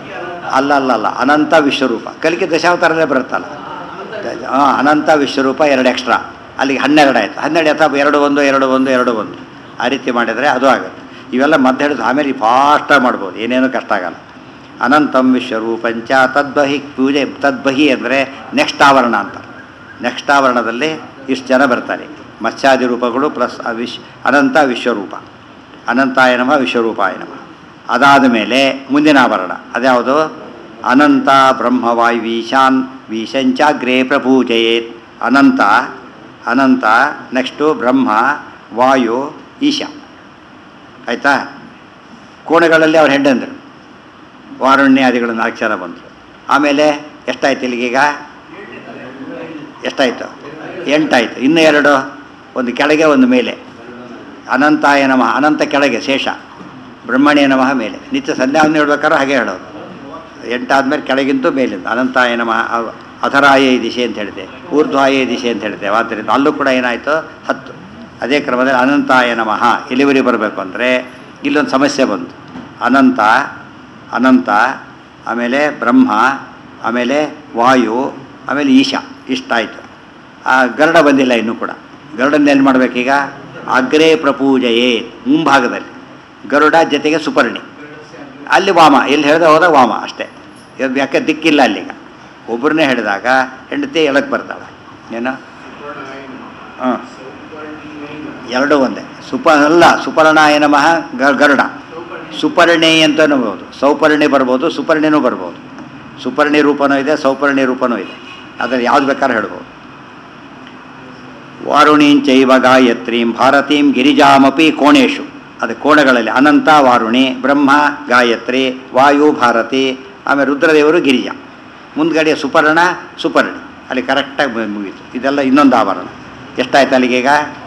ಅಲ್ಲ ಅಲ್ಲ ಅಲ್ಲ ಅನಂತ ವಿಶ್ವರೂಪ ಕಲಿಕೆ ದಶಾವತಾರಲ್ಲೇ ಬರುತ್ತಲ್ಲ ಹಾಂ ಅನಂತ ವಿಶ್ವರೂಪ ಎರಡು ಎಕ್ಸ್ಟ್ರಾ ಅಲ್ಲಿಗೆ ಹನ್ನೆರಡು ಆಯಿತು ಹನ್ನೆರಡು ಅಥವಾ ಎರಡು ಒಂದು ಎರಡು ಒಂದು ಎರಡು ಒಂದು ಆ ರೀತಿ ಮಾಡಿದರೆ ಅದು ಆಗುತ್ತೆ ಇವೆಲ್ಲ ಮದ್ದು ಹಿಡಿದು ಆಮೇಲೆ ಫಾಸ್ಟಾಗಿ ಮಾಡ್ಬೋದು ಏನೇನು ಕಷ್ಟ ಆಗಲ್ಲ ಅನಂತಂ ವಿಶ್ವರೂಪಂಚ ತದ್ಬಹಿ ಪೂಜೆ ತದ್ಬಹಿ ಅಂದರೆ ನೆಕ್ಸ್ಟ್ ಆವರಣ ಅಂತ ನೆಕ್ಸ್ಟ್ ಆವರಣದಲ್ಲಿ ಇಷ್ಟು ಜನ ಬರ್ತಾರೆ ಮತ್ಸ್ಯಾದಿ ರೂಪಗಳು ಪ್ಲಸ್ ವಿಶ್ ಅನಂತ ವಿಶ್ವರೂಪ ಅನಂತಾಯ ನಮಃ ವಿಶ್ವರೂಪಾಯ ನಮಃ ಅದಾದ ಮೇಲೆ ಮುಂದಿನ ಆವರಣ ಅದ್ಯಾವುದು ಅನಂತ ಬ್ರಹ್ಮವಾಯುವೀಶಾನ್ ವೀಶಂಚಾಗ್ರೇ ಪ್ರಪೂಜಯೇತ್ ಅನಂತ ಅನಂತ ನೆಕ್ಸ್ಟು ಬ್ರಹ್ಮ ವಾಯು ಈಶ ಆಯಿತಾ ಕೋಣಗಳಲ್ಲಿ ಅವ್ರ ಹೆಂಡಂದರು ವಾರುಣ್ಯಾದಿಗಳು ನಾಲ್ಕು ಜನ ಬಂದರು ಆಮೇಲೆ ಎಷ್ಟಾಯ್ತು ಇಲ್ಲಿಗೀಗ ಎಷ್ಟಾಯಿತು ಎಂಟಾಯಿತು ಇನ್ನೂ ಎರಡು ಒಂದು ಕೆಳಗೆ ಒಂದು ಮೇಲೆ ಅನಂತಾಯ ನಮಃ ಅನಂತ ಕೆಳಗೆ ಶೇಷ ಬ್ರಹ್ಮಣ್ಯ ನಮಃ ಮೇಲೆ ನಿತ್ಯ ಸಂಧ್ಯಾವನ್ನು ಹೇಳ್ಬೇಕಾದ್ರೆ ಹಾಗೆ ಹೇಳೋದು ಎಂಟಾದ್ಮೇಲೆ ಕೆಳಗಿಂತೂ ಮೇಲಿಂದ ಅನಂತಾಯ ನಮಃ ಅವ- ಅಧರಾಯ ದಿಶೆ ಅಂತ ಹೇಳಿದೆ ಊರ್ಧ್ವಾಯ ದಿಶೆ ಅಂತ ಹೇಳಿದೆ ಆದ್ದರಿಂದ ಅಲ್ಲೂ ಕೂಡ ಏನಾಯಿತು ಹತ್ತು ಅದೇ ಕ್ರಮದಲ್ಲಿ ಅನಂತಾಯ ನಮಃ ಇಲ್ಲಿವರೆಗೆ ಬರಬೇಕು ಅಂದರೆ ಇಲ್ಲೊಂದು ಸಮಸ್ಯೆ ಬಂತು ಅನಂತ ಅನಂತ ಆಮೇಲೆ ಬ್ರಹ್ಮ ಆಮೇಲೆ ವಾಯು ಆಮೇಲೆ ಈಶ ಇಷ್ಟಾಯಿತು ಆ ಗರುಡ ಬಂದಿಲ್ಲ ಇನ್ನೂ ಕೂಡ ಗರುಡನ್ನ ಏನು ಮಾಡಬೇಕೀಗ ಅಗ್ರೇ ಪ್ರಪೂಜೆಯೇ ಮುಂಭಾಗದಲ್ಲಿ ಗರುಡ ಜೊತೆಗೆ ಸುಪರ್ಣಿ ಅಲ್ಲಿ ವಾಮ ಎಲ್ಲಿ ಹೇಳಿದ ಹೋದ ವಾಮ ಅಷ್ಟೇ ಇದು ಯಾಕೆ ದಿಕ್ಕಿಲ್ಲ ಅಲ್ಲಿಗ ಒಬ್ಬರನ್ನೇ ಹೇಳಿದಾಗ ಹೆಂಡತಿ ಎಳಕ್ಕೆ ಬರ್ತಾಳೆ ಏನು ಹಾಂ ಎರಡೂ ಒಂದೇ ಸುಪ ಅಲ್ಲ ಸುಪರ್ಣಾಯ ನಮಃ ಗ- ಗರುಡ ಸುಪರ್ಣಿ ಅಂತಲೂ ಬರ್ಬೋದು ಸೌಪರ್ಣಿ ಬರ್ಬೋದು ಸುಪರ್ಣಿನೂ ಬರ್ಬೋದು ಸುಪರ್ಣಿ ರೂಪನೂ ಇದೆ ಸೌಪರ್ಣಿ ರೂಪನೂ ಇದೆ ಅದರಲ್ಲಿ ಯಾವ್ದು ಬೇಕಾದ್ರೆ ಹೇಳ್ಬೋದು ವಾರುಣೀಂಚೈವ ಗಾಯತ್ರೀಂ ಭಾರತೀಂ ಗಿರಿಜಾಮಪಿ ಕೋಣೇಶು ಅದು ಕೋಣಗಳಲ್ಲಿ ಅನಂತ ವಾರುಣಿ ಬ್ರಹ್ಮ ಗಾಯತ್ರಿ ವಾಯು ಭಾರತಿ ಆಮೇಲೆ ರುದ್ರದೇವರು ಗಿರಿಜಾ ಮುಂದ್ಗಡೆ ಸುಪರ್ಣ ಸುಪರ್ಣಿ ಅಲ್ಲಿ ಕರೆಕ್ಟಾಗಿ ಮುಗೀತು ಇದೆಲ್ಲ ಇನ್ನೊಂದು ಆವರಣ ಎಷ್ಟಾಯ್ತು ಅಲ್ಲಿಗೀಗ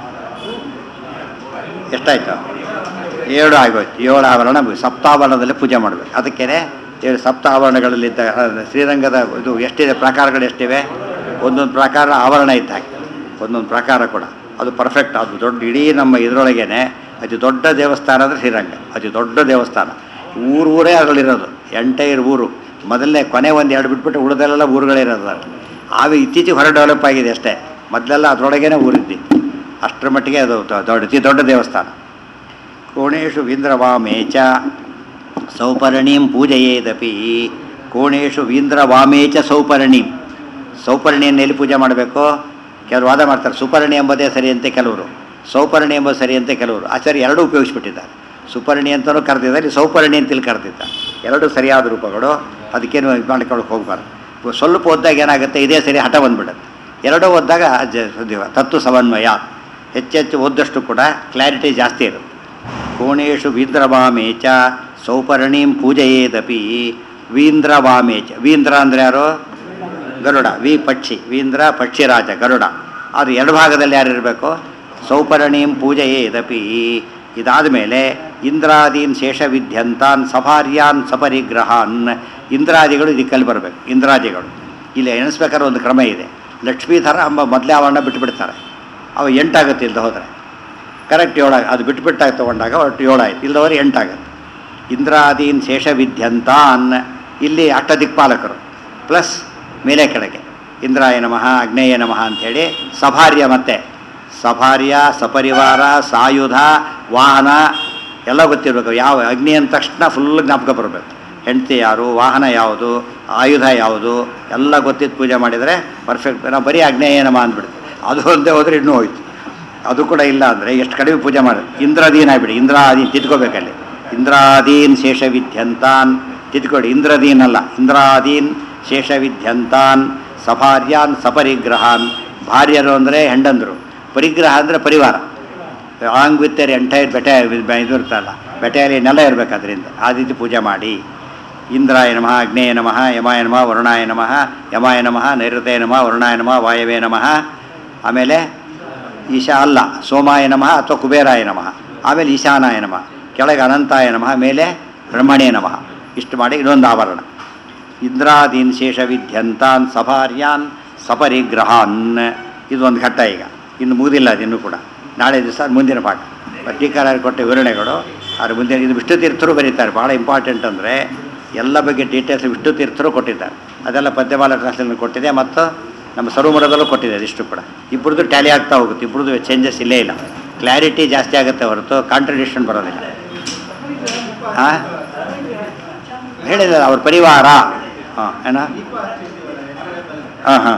ಎಷ್ಟಾಯ್ತು ಏಳು ಆಗೋಯ್ತು ಏಳು ಆವರಣ ಮುಗಿ- ಸಪ್ತಾವರಣದಲ್ಲಿ ಪೂಜೆ ಮಾಡಬೇಕು ಅದಕ್ಕೇನೆ ಏಳು ಸಪ್ತಾವರಣಗಳಲ್ಲಿದ್ದ ಆ, ಶ್ರೀರಂಗದ ಇದು ಎಷ್ಟಿದೆ ಪ್ರಕಾರಗಳು ಎಷ್ಟಿವೆ ಒಂದೊಂದು ಪ್ರಕಾರ ಆವರಣ ಇದ್ದ ಹಾಗೆ ಒಂದೊಂದು ಪ್ರಕಾರ ಕೂಡ ಅದು ಪರ್ಫೆಕ್ಟ್ ಅದು ದೊಡ್ಡ ಇಡೀ ನಮ್ಮ ಇದರೊಳಗೇನೆ ಅತಿ ದೊಡ್ಡ ದೇವಸ್ಥಾನ ಅಂದರೆ ಶ್ರೀರಂಗ ಅತಿ ದೊಡ್ಡ ದೇವಸ್ಥಾನ ಊರು ಊರೇ ಅದರಲ್ಲಿರೋದು ಎಂಟೈರ್ ಊರು ಮೊದಲನೇ ಕೊನೆ ಒಂದು ಎರಡು ಬಿಟ್ಬಿಟ್ಟು ಉಳಿದೆಲ್ಲ ಊರುಗಳಿರೋದು ಅದು. ಆಗ ಇತ್ತೀಚೆಗೆ ಹೊರ ಡೆವಲಪ್ ಆಗಿದೆ ಅಷ್ಟೇ ಮೊದಲೆಲ್ಲ ಅದರೊಳಗೇನೆ ಊರಿದ್ದಿತ್ತು ಅಷ್ಟರ ಮಟ್ಟಿಗೆ ಅದು ದೊ- ದೊಡ್ಡ ಅತಿ ದೊಡ್ಡ ದೇವಸ್ಥಾನ ಕೋಣೇಶು ವೀಂದ್ರವಾಮೇ ಚ ಸೌಪರ್ಣೀಂ ಪೂಜೆಯೇದಪಿ ಕೋಣೇಶು ವೀಂದ್ರವಾಮೇ ಚ ಸೌಪರ್ಣೀಂ ಸೌಪರ್ಣಿಯನ್ನು ಎಲ್ಲಿ ಪೂಜೆ ಮಾಡಬೇಕು ಕೆಲವರು ವಾದ ಮಾಡ್ತಾರೆ ಸುಪರ್ಣಿ ಎಂಬುದೇ ಸರಿ ಅಂತೆ ಕೆಲವರು ಸೌಪರ್ಣಿ ಎಂಬುದು ಸರಿ ಅಂತೆ ಕೆಲವರು ಆಚಾರ್ಯ ಎರಡೂ ಉಪಯೋಗಿಸ್ಬಿಟ್ಟಿದ್ದಾರೆ ಸುಪರ್ಣಿ ಅಂತಲೂ ಕರೆದಿದ್ದಾರೆ ಸ್ವಲ್ಪ ಅಂತ ಇಲ್ಲಿ ಕರೆದಿದ್ದ ಎರಡು ಸರಿಯಾದ ರೂಪಗಳು ಅದಕ್ಕೇನು ಇದು ಮಾಡ್ಕೊಳ್ಳೋಕೆ ಹೋಗ್ಬಾರ್ದು ಸ್ವಲ್ಪ ಓದಿದಾಗ ಏನಾಗುತ್ತೆ ಇದೇ ಸರಿ ಹಠ ಬಂದ್ಬಿಡುತ್ತೆ ಎರಡೂ ಓದಿದಾಗ ಜ- ಇದು ತತ್ವ ಸಮನ್ವಯ ಹೆಚ್ಚೆಚ್ಚು ಓದ್ದಷ್ಟು ಕೂಡ ಕ್ಲಾರಿಟಿ ಜಾಸ್ತಿ ಇರುತ್ತೆ ಕೋಣೇಶು ವೀಂದ್ರವಾಮೇ ಚ ಸೌಪರ್ಣೀಂ ಪೂಜೆಯೇದಪಿ ವೀಂದ್ರವಾಮೇ ಚ ವೀಂದ್ರ ಅಂದರೆ ಯಾರು ಗರುಡ ವಿ ಪಕ್ಷಿ ವೀಂದ್ರ ಪಕ್ಷಿರಾಜ ಗರುಡ ಅದು ಎರಡು ಭಾಗದಲ್ಲಿ ಯಾರು ಇರಬೇಕು ಸೌಪರ್ಣೀಂ ಪೂಜೆಯೇದಪಿ ಇದಾದ ಮೇಲೆ ಇಂದ್ರಾದೀನ್ ಶೇಷವಿದ್ಯಂತಾನ್ ಸಭಾರ್ಯಾನ್ ಸಪರಿಗ್ರಹಾನ್ ಇಂದ್ರಾದಿಗಳು ಇದಕ್ಕಲ್ಲಿ ಬರಬೇಕು ಇಂದ್ರಾದಿಗಳು ಇಲ್ಲಿ ಎಣಿಸ್ಬೇಕಾದ್ರೆ ಒಂದು ಕ್ರಮ ಇದೆ ಲಕ್ಷ್ಮೀಧರ ಎಂಬ ಮೊದಲೇ ಆವರಣ ಬಿಟ್ಟುಬಿಡ್ತಾರೆ ಅವ ಎಂಟಾಗುತ್ತೆ ಇಲ್ದ ಹೋದರೆ ಕರೆಕ್ಟ್ ಏಳಾಗ ಅದು ಬಿಟ್ಬಿಟ್ಟಾಗ ತೊಗೊಂಡಾಗ ಒಟ್ಟು ಏಳಾಯ್ತು ಇಲ್ದವರು ಎಂಟಾಗುತ್ತೆ ಇಂದ್ರಾದೀನ್ ಶೇಷವಿದ್ಯಂತಾನ್ ಇಲ್ಲಿ ಅಷ್ಟ ದಿಕ್ಪಾಲಕರು ಪ್ಲಸ್ ಮೇಲೆ ಕೆಳಗೆ ಇಂದ್ರಾಯ ನಮಃ ಅಗ್ನೇಯ ನಮಃ ಅಂಥೇಳಿ ಸಭಾರ್ಯ ಮತ್ತೆ ಸಭಾರ್ಯ ಸಪರಿವಾರ ಸಾಯುಧ ವಾಹನ ಎಲ್ಲ ಗೊತ್ತಿರಬೇಕು ಯಾವ ಅಗ್ನಿ ಅಂದ ತಕ್ಷಣ ಫುಲ್ ಜ್ಞಾಪಕ ಬರಬೇಕು ಹೆಂಡತಿ ಯಾರು ವಾಹನ ಯಾವುದು ಆಯುಧ ಯಾವುದು ಎಲ್ಲ ಗೊತ್ತಿದ್ದು ಪೂಜೆ ಮಾಡಿದರೆ ಪರ್ಫೆಕ್ಟ್ ನಾವು ಬರೀ ಅಗ್ನೇಯ ನಮಃ ಅಂದ್ಬಿಡ್ತೀವಿ ಅದು ಒಂದೇ ಹೋದರೆ ಇನ್ನೂ ಹೋಯ್ತು ಅದು ಕೂಡ ಇಲ್ಲ ಅಂದರೆ ಎಷ್ಟು ಕಡಿಮೆ ಪೂಜೆ ಮಾಡಿ ಇಂದ್ರದೀನ್ ಆಗ್ಬಿಡಿ ಇಂದ್ರಾದೀನ್ ತಿದ್ಕೋಬೇಕಲ್ಲಿ ಇಂದ್ರಾದೀನ್ ಶೇಷವಿದ್ಯಂತಾನ್ ತಿದ್ಕೊಡಿ ಇಂದ್ರದೀನ್ ಅಲ್ಲ ಇಂದ್ರಾದೀನ್ ಶೇಷವಿದ್ಯಂತಾನ್ ಸಭಾರ್ಯಾನ್ ಸಪರಿಗ್ರಹಾನ್ ಭಾರ್ಯರು ಅಂದರೆ ಹೆಂಡಂದರು ಪರಿಗ್ರಹ ಅಂದರೆ ಪರಿವಾರ ಆಂಗ್ ವಿತ್ ದರ್ ಎಂಟೈರ್ ಬೆಟೆ ಇದು ಇರ್ತಲ್ಲ ಬೆಟೆಯಲ್ಲಿ ನೆಲ ಇರಬೇಕು ಅದರಿಂದ ಆ ರೀತಿ ಪೂಜೆ ಮಾಡಿ ಇಂದ್ರಾಯ ನಮಃ ಅಗ್ನೇಯ ನಮಃ ಯಮಾಯ ನಮಃ ವರುಣಾಯ ನಮಃ ಯಮಾಯ ನಮಃ ನೈಋತಯ ನಮಃ ವರುಣಾಯ ನಮಃ ವಾಯವೇ ನಮಃ ಆಮೇಲೆ ಈಶಾ ಅಲ್ಲ ಸೋಮಾಯ ನಮಃ ಅಥವಾ ಕುಬೇರಾಯ ನಮಃ ಆಮೇಲೆ ಈಶಾನಾಯ ನಮಃ ಕೆಳಗೆ ಅನಂತಾಯ ನಮಃ ಮೇಲೆ ಬ್ರಹ್ಮಣೇ ನಮಃ ಇಷ್ಟು ಮಾಡಿ ಇನ್ನೊಂದು ಆವರಣ ಇಂದ್ರಾದೀನ್ ಶೇಷವಿದ್ಯಂತಾನ್ ಸಭಾರ್ಯಾನ್ ಸಪರಿಗ್ರಹಾನ್ ಇದೊಂದು ಘಟ್ಟ ಈಗ ಇನ್ನು ಮುಗಿದಿಲ್ಲ ಅದು ಇನ್ನೂ ಕೂಡ ನಾಳೆ ದಿವಸ ಮುಂದಿನ ಪಾಠ ಟೀಕಾರ ಕೊಟ್ಟ ವಿವರಣೆಗಳು ಅದ್ರ ಮುಂದಿನ ಇದು ವಿಷ್ಣು ತೀರ್ಥರು ಬರೀತಾರೆ ಭಾಳ ಇಂಪಾರ್ಟೆಂಟ್ ಅಂದರೆ ಎಲ್ಲ ಬಗ್ಗೆ ಡೀಟೇಲ್ಸ್ ವಿಷ್ಣು ತೀರ್ಥರು ಕೊಟ್ಟಿದ್ದಾರೆ ಅದೆಲ್ಲ ಪದ್ಯಮಾಲ ಟ್ರಾನ್ಸ್ಲೇಷನ್ ಕೊಟ್ಟಿದೆ ಮತ್ತು ನಮ್ಮ ಸರ್ವಮಠದಲ್ಲೂ ಕೊಟ್ಟಿದೆ ಅದಿಷ್ಟು ಕೂಡ ಇಬ್ಬರದ್ದು ಟ್ಯಾಲಿ ಆಗ್ತಾ ಹೋಗುತ್ತೆ ಇಬ್ಬರದ್ದು ಚೇಂಜಸ್ ಇಲ್ಲೇ ಇಲ್ಲ ಕ್ಲಾರಿಟಿ ಜಾಸ್ತಿ ಆಗುತ್ತೆ ಹೊರತು ಕಾಂಟ್ರಡಿಕ್ಷನ್ ಬರೋದಿಲ್ಲ ಹಾಂ ಹೇಳಿದ ಅವ್ರ ಪರಿವಾರ ಹಾಂ ಏನ ಹಾಂ ಹಾಂ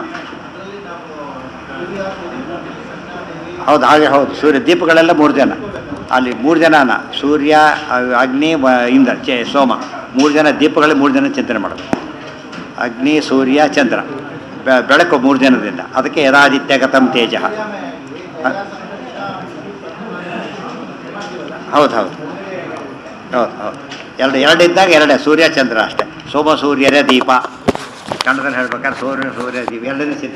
ಹೌದು ಹಾಗೆ ಹೌದು ಸೂರ್ಯ ದೀಪಗಳೆಲ್ಲ ಮೂರು ಜನ ಅಲ್ಲಿ ಮೂರು ಜನನ ಸೂರ್ಯ ಅಹ್, ಅಗ್ನಿ ವ- ಇಂದ್ರ ಚೇ ಸೋಮ ಮೂರು ಜನ ದೀಪಗಳೇ ಮೂರು ಜನ ಚಿಂತನೆ ಮಾಡೋದು ಅಗ್ನಿ ಸೂರ್ಯ ಚಂದ್ರ ಬೆ- ಬೆಳಕು ಮೂರು ಜನದಿಂದ ಅದಕ್ಕೆ ಯದಾದಿತ್ಯ ಗತಂ ತೇಜ ಹೌದು ಹೌದು ಹೌದು ಹೌದು ಎರಡು ಎರಡು ಇದ್ದಾಗ ಎರಡೇ ಸೂರ್ಯ ಚಂದ್ರ ಅಷ್ಟೇ ಸೋಮ ಸೂರ್ಯರೇ ದೀಪ ಕನ್ನಡದಲ್ಲಿ ಹೇಳ್ಬೇಕಾದ್ರೆ ಸೂರ್ಯ ಸೂರ್ಯ ದೀಪ ಎರಡನೇ ಚಿಂತೆ